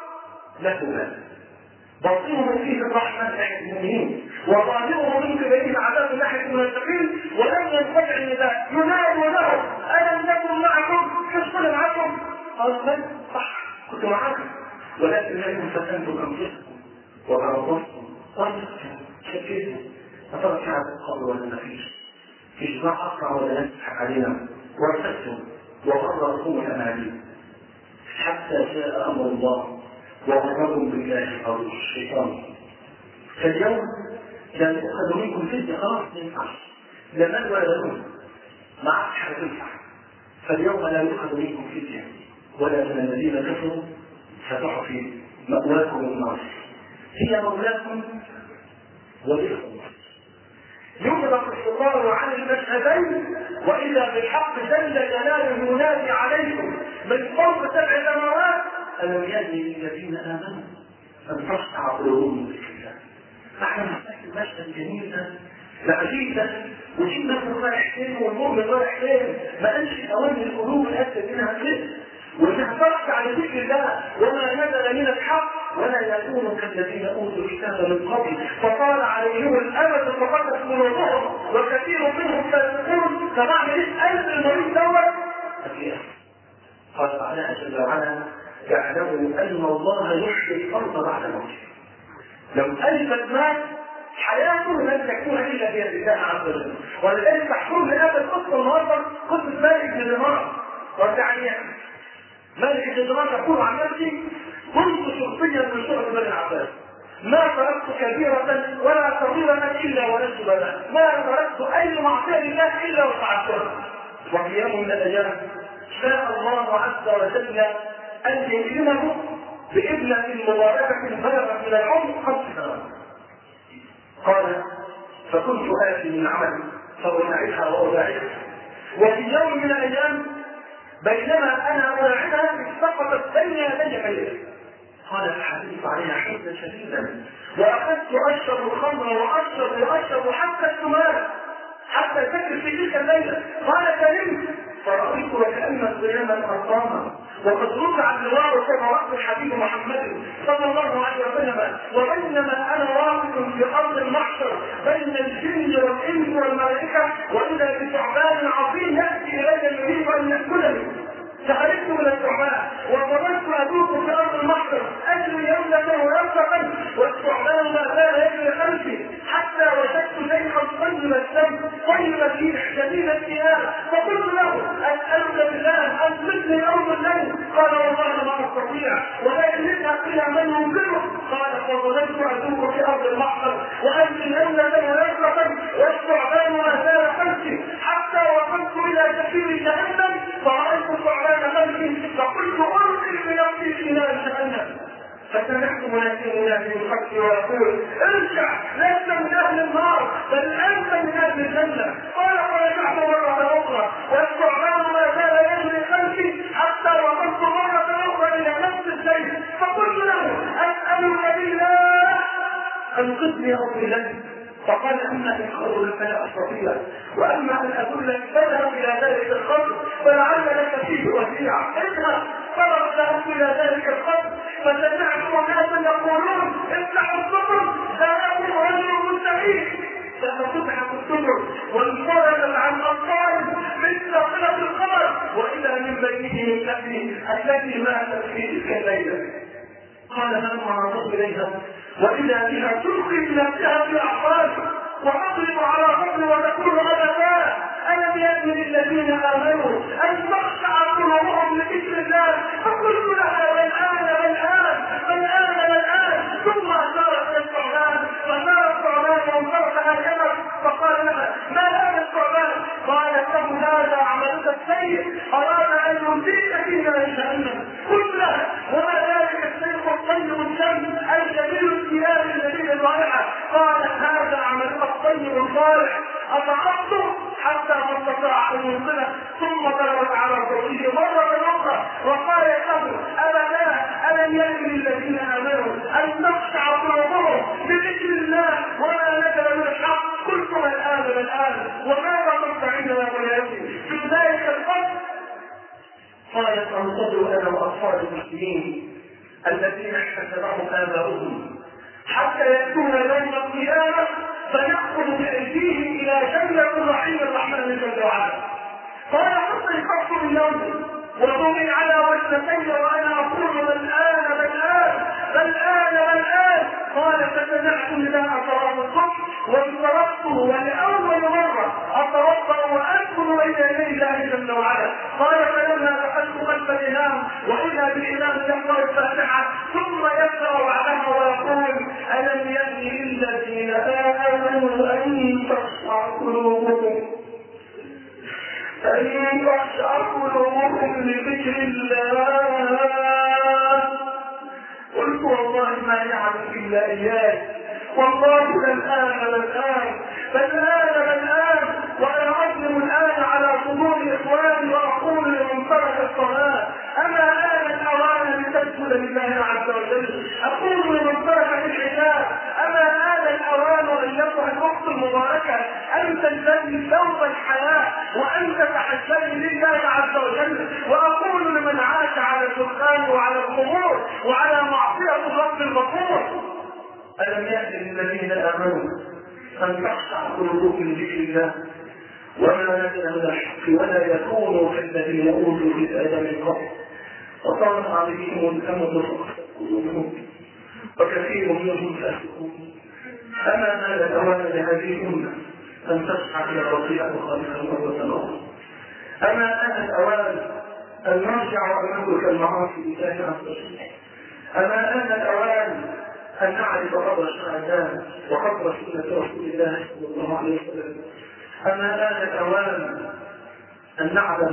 له مال باطنه فيه الرحمة ناحية المؤمنين وظاهره من قبله العذاب ناحية المنافقين ولم ينقطع النداء ينادوا لهم ألم نكن معكم كنت معكم قالوا بل صح كنت معكم ولكن لكم فتنتم أنفسكم وغرضتم وانتم شكيتم فترك هذا القول ولا مفيش في جماعة أسرع ولا يضحك علينا وارتدتم وغرركم الأماني حتى جاء أمر الله وغرهم بالله او الشيطان فاليوم لا يؤخذ منكم فدية خلاص ما ينفعش لا مال ولا بنون ما عادش حاجه تنفع فاليوم لا يؤخذ منكم فدية ولا من الذين كفروا فتعطي مأواكم النار هي مولاكم وبئكم يطلق السلطان عن المشهدين واذا بالحق جل جلاله ينادي عليكم من فوق سبع سماوات الم يأتي للذين امنوا ان تخشع قلوبهم بذكر الله نحن نحتاج المشهد جميل ده العجيب ده وشيء الناس رايح فين والمؤمن رايح فين ما قالش اوامر القلوب الاسد انها تلف وانها تخشع على ذكر الله وما نزل من الحق ولا يكونوا كالذين اوتوا الكتاب من قبل فطال عليهم الامد فقدت قلوبهم وكثير منهم فاسقون فمعنى ايه قلب المريض دوت قال تعالى جل وعلا يعلموا ان الله يحيي الارض بعد موتها لو الفت مات حياته لن تكون الا بيد الله عز وجل ولذلك تحكم لهذا القصه النهارده قصه مالك بن دمار وتعني مالك بن دمار يقول عن نفسي كنت شرطيا من شرط بني العباس ما تركت كبيرة ولا صغيرة إلا ولدت بنات ما تركت أي معصية لله إلا وفعلتها وفي يوم من الأيام شاء الله عز وجل أن يكرمه بابنة مباركة بلغت من العمر خمس سنوات قال فكنت آتي من عملي فأداعبها وأداعبها وفي يوم من الأيام بينما أنا أداعبها سقطت بين يدي حياتي قال الحديث عليها حزنا شديدا واخذت اشرب الخمر واشرب واشرب حتى السماء حتى تكر في تلك الليله قال كلمت فرأيت وكأن القيامة أرقاما وقد رفع اللواء فوق رأس الحبيب محمد صلى الله عليه وسلم وبينما أنا واقف في أرض المحشر بين الجن والإنس والملائكة وإذا بثعبان عظيم يأتي إلي يريد أن يأكلني فخرجت من الثعبان وظللت ادوق في ارض المحشر اجري يمنة ويمسقا والثعبان ما زال يجري خلفي حتى وجدت شيخا طيب الدم طيب الريح شديد الثياب فقلت له اسالك بالله ان تمدني يوم الليل قال والله ما استطيع ولكن اذهب الى من ينقذه قال فظللت ادوق في ارض المحشر واجري يمنة ويمسقا والثعبان ما زال خلفي حتى وصلت الى كثير جهنم فرايت الثعبان كان قلبي فقلت ارسل بنفسي في نار جهنم فسمعت منادي منادي من خلفي ويقول ارجع لست من اهل النار بل انت من اهل الجنه قال فرجعت مره اخرى والثعبان ما زال يجري خلفي حتى وصلت مره اخرى الى نفس الشيء فقلت له اسالك بالله انقذني او بالله فقال اما ان خرج فلا استطيع واما ان ادلك فاذهب الى ذلك الخطر فلعل لك فيه وسيعه اذهب فرجعت الى ذلك الخطر فسمعت ناسا يقولون افتحوا السطر جاءكم رجل مستحيل ففتحت السطر وانفرجت عن اطفال مثل صله القمر واذا من بينهم التي التي ماتت في تلك الليله قال فلما نظرت اليها واذا بها تلقي بنفسها في اعصابي وتضرب على فضل وتقول ابدا الم يأن للذين امنوا ان تخشع قلوبهم لذكر الله فقلت لها والان والان والان والان ثم اشارت الى الثعبان فشار الثعبان وانصرف هكذا فقال لها ما هذا الثعبان قالت له هذا عملك السيء اراد ان يمسيك في نار جهنم قلت لها وما ذلك الشيخ الطيب الشم الجميل الثياب الجميل الرائحه قالت هذا عملك الطيب الصالح أفعلته حتى ما استطاع أن ينزله ثم ضربت على صوته مرة أخرى وقالت له أبدا ألم يكن للذين آمنوا أن تخشع قلوبهم بذكر الله وما نزل من الحق قلت ما الآن ما الآن وماذا تصنعين يا بنياتي في ذلك الفصل قالت أنتظر أنا وأطفال المسلمين الذين احتسبهم آباؤهم حتى يأتون يوم القيامة فيأخذ بأيديهم إلى جنة رحيم الرحمن جل وعلا قال حتى يكفر اليوم وضمن على وجنتي وأنا أقول بل الآن بل الآن بل الآن بل الآن قال فسمعت نداء صلاة الصبح وانصرفته ولأول مرة أتوضأ وأدخل بين يدي الله جل وعلا قال فلما دخلت خلف الإمام وإذا بالإمام يقرأ الفاتحة ثم يقرأ بعدها ويقول ألم يأن للذين آمنوا أن تخشع قلوبهم أن تخشع قلوبهم لذكر الله قلت والله ما يعلم إلا إياي والله للآن للآن فالآن للآن وأنا أظلم الآن على صدور إخواني وأقول لمن ترك الصلاة أما آن الأوان لتسجد لله عز وجل أقول لمن ترك الحجاب أما آن الأوان أن يصبح الوقت المباركة أن تلتزم ثوب الحياة وأن تتحجبي لله عز وجل وأقول لمن عاش على الدخان وعلى الخمور وعلى معصية الرب الغفور ألم يأت للذين آمنوا أن تخشع قلوبهم لذكر الله وما نزل من الحق ولا يكونوا كالذين أوتوا الكتاب من قبل وطالت عليهم الأمد فقست قلوبهم وكثير منهم فاسقون أما هذا الأوان لهذه الأمة أن تسعى إلى رضيع خالقا مرة أخرى أما آن الأوان أن نرجع وأن نترك المعاصي لله عز وجل أما آن الأوان أن نعرف قدر الشهداء وقدر سنة رسول الله صلى الله عليه وسلم أما آن الأوان أن نعلم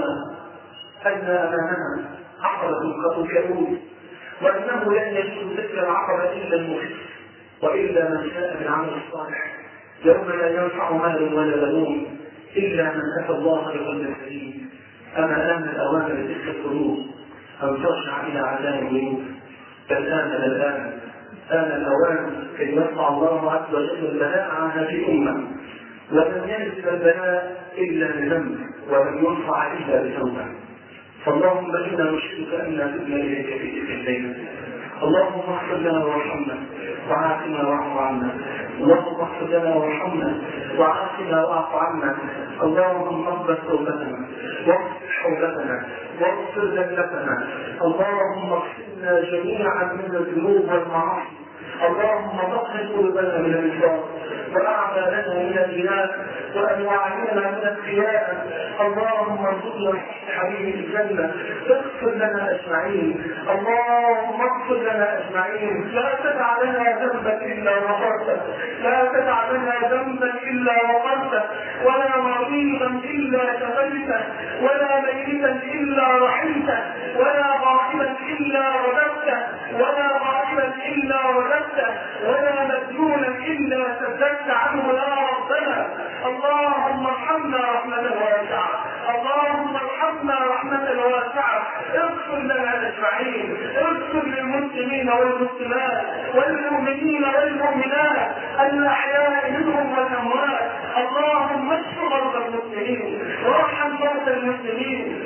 أن أمامنا عقبة قد كؤوس وأنه لن يجوز ذكر العقبة إلا المخف وإلا من شاء بالعمل الصالح يوم لا ينفع مال ولا بنون إلا من أتى الله بقلب سليم أما آن الأوان لتلك القلوب أن ترجع إلى عذاب الغيوب فالآن الآن آن الأوان كي يرفع الله عز وجل البلاء عن هذه الأمة ولم ينزل البلاء إلا بذنب ولم يرفع إلا بتوبة فاللهم إنا نشهدك أنا تبنا إليك في تلك الليلة اللهم اغفر لنا وارحمنا وعافنا واعف عنا اللهم اغفر لنا وارحمنا وعافنا واعف عنا اللهم اغفر توبتنا واغفر حوبتنا واغفر ذنبتنا اللهم اغفرنا جميعا من الذنوب والمعاصي اللهم طهر قلوبنا من النفاق واعمالنا من الرياء وانواعنا من الخيانه اللهم ارزقنا حبيب الجنه اغفر لنا اجمعين اللهم اغفر لنا اجمعين لا تدع لنا ذنبا الا غفرته لا تدع لنا ذنبا الا غفرته ولا مريضا الا شفيته ولا ميتا الا رحمته ولا غائبا الا رددته ولا غائبا الا رددته ولا مديونا الا سددت عنه يا ربنا اللهم ارحمنا رحمة واسعة اللهم ارحمنا رحمة واسعة اغفر لنا اجمعين اغفر للمسلمين والمسلمات والمؤمنين والمؤمنات الاحياء منهم والاموات اللهم اشف مرضى المسلمين وارحم موتى المسلمين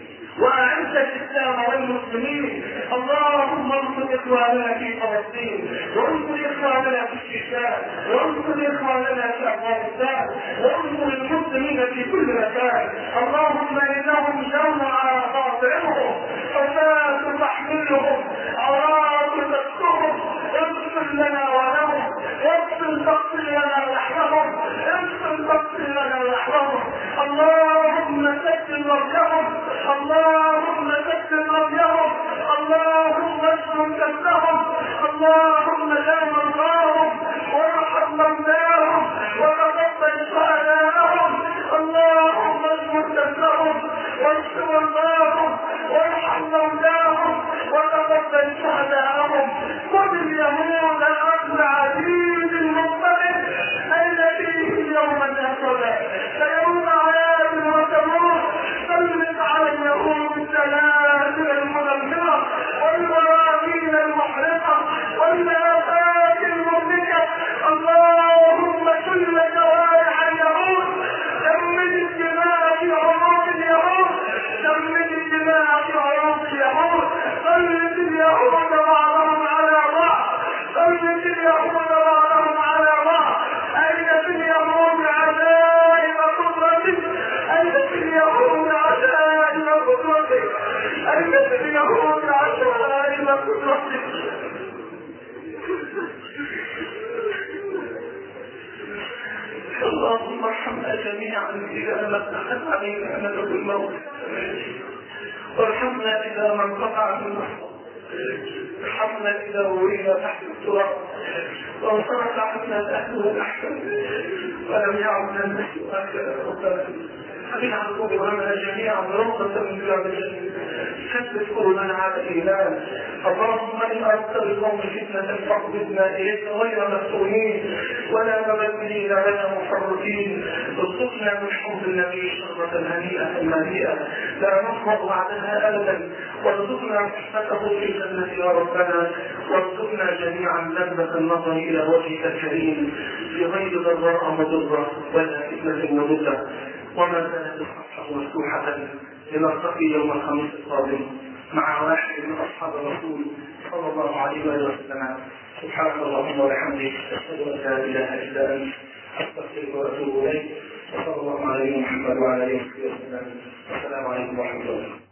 واعز الاسلام والمسلمين اللهم انصر اخواننا في فلسطين وانصر اخواننا في الشيشان وانصر اخواننا في افغانستان وانصر المسلمين في كل مكان اللهم انهم جمع على خاطرهم فساد تحملهم عراق تكسرهم اغفر لنا ولهم واغفر تقصيرنا نحوهم اغفر تقصيرنا نحوهم اللهم سجل ربهم اللهم سجل ربهم اللهم اشكر كسرهم اللهم لا مرضاهم وارحم موتاهم وتقبل شهداءهم اللهم اشكر كسرهم واشكر مرضاهم وارحم موتاهم وتقبل شهداءهم خذ اليهود اخذ عزيز المطلب اين فيهم يوما اسودا فيوم عاد وتموت سلط على اليهود السلاسل المدمره والبراكين المحرقه والآفات المهلكه اللهم كل جوارح اليهود دمر الدماء في عروق اليهود دمر الدماء في عروق اليهود سلط اليهود بعضهم على بعض سلط اليهود بعضهم على بعض أين في اليهود عجائب قدرتك أين في اليهود عجائب قدرتك أين في اليهود عجائب قدرتك اللهم ارحمنا جميعا إذا مسحت علينا أمل الموت وارحمنا إذا ما انقطع منا ارحمنا إذا ورينا تحت التراب وانصرف عنا الأهل والأحسن ولم يعد لنا سواك ربنا اجعل قلوبنا جميعا روضة من رياض الجنة ثبت قلوبنا على الايمان اللهم ان اردت بالقوم فتنة فاقبضنا اليك غير مفتونين ولا مبدلين ولا مفرطين ارزقنا من حب النبي شربة هنيئة مليئة لا نصبر بعدها ابدا وارزقنا صحبته في الجنة يا ربنا وارزقنا جميعا لذة النظر الى وجهك الكريم في غير ضراء مضرة ولا فتنة مضرة وما زالت الصفحة مفتوحة لنلتقي يوم الخميس القادم مع واحد من اصحاب الرسول صلى الله عليه واله وسلم سبحانك اللهم وبحمدك اشهد ان لا اله الا انت استغفرك واتوب اليك وصلى الله على نبينا محمد وعلى اله وصحبه وسلم والسلام عليكم ورحمه الله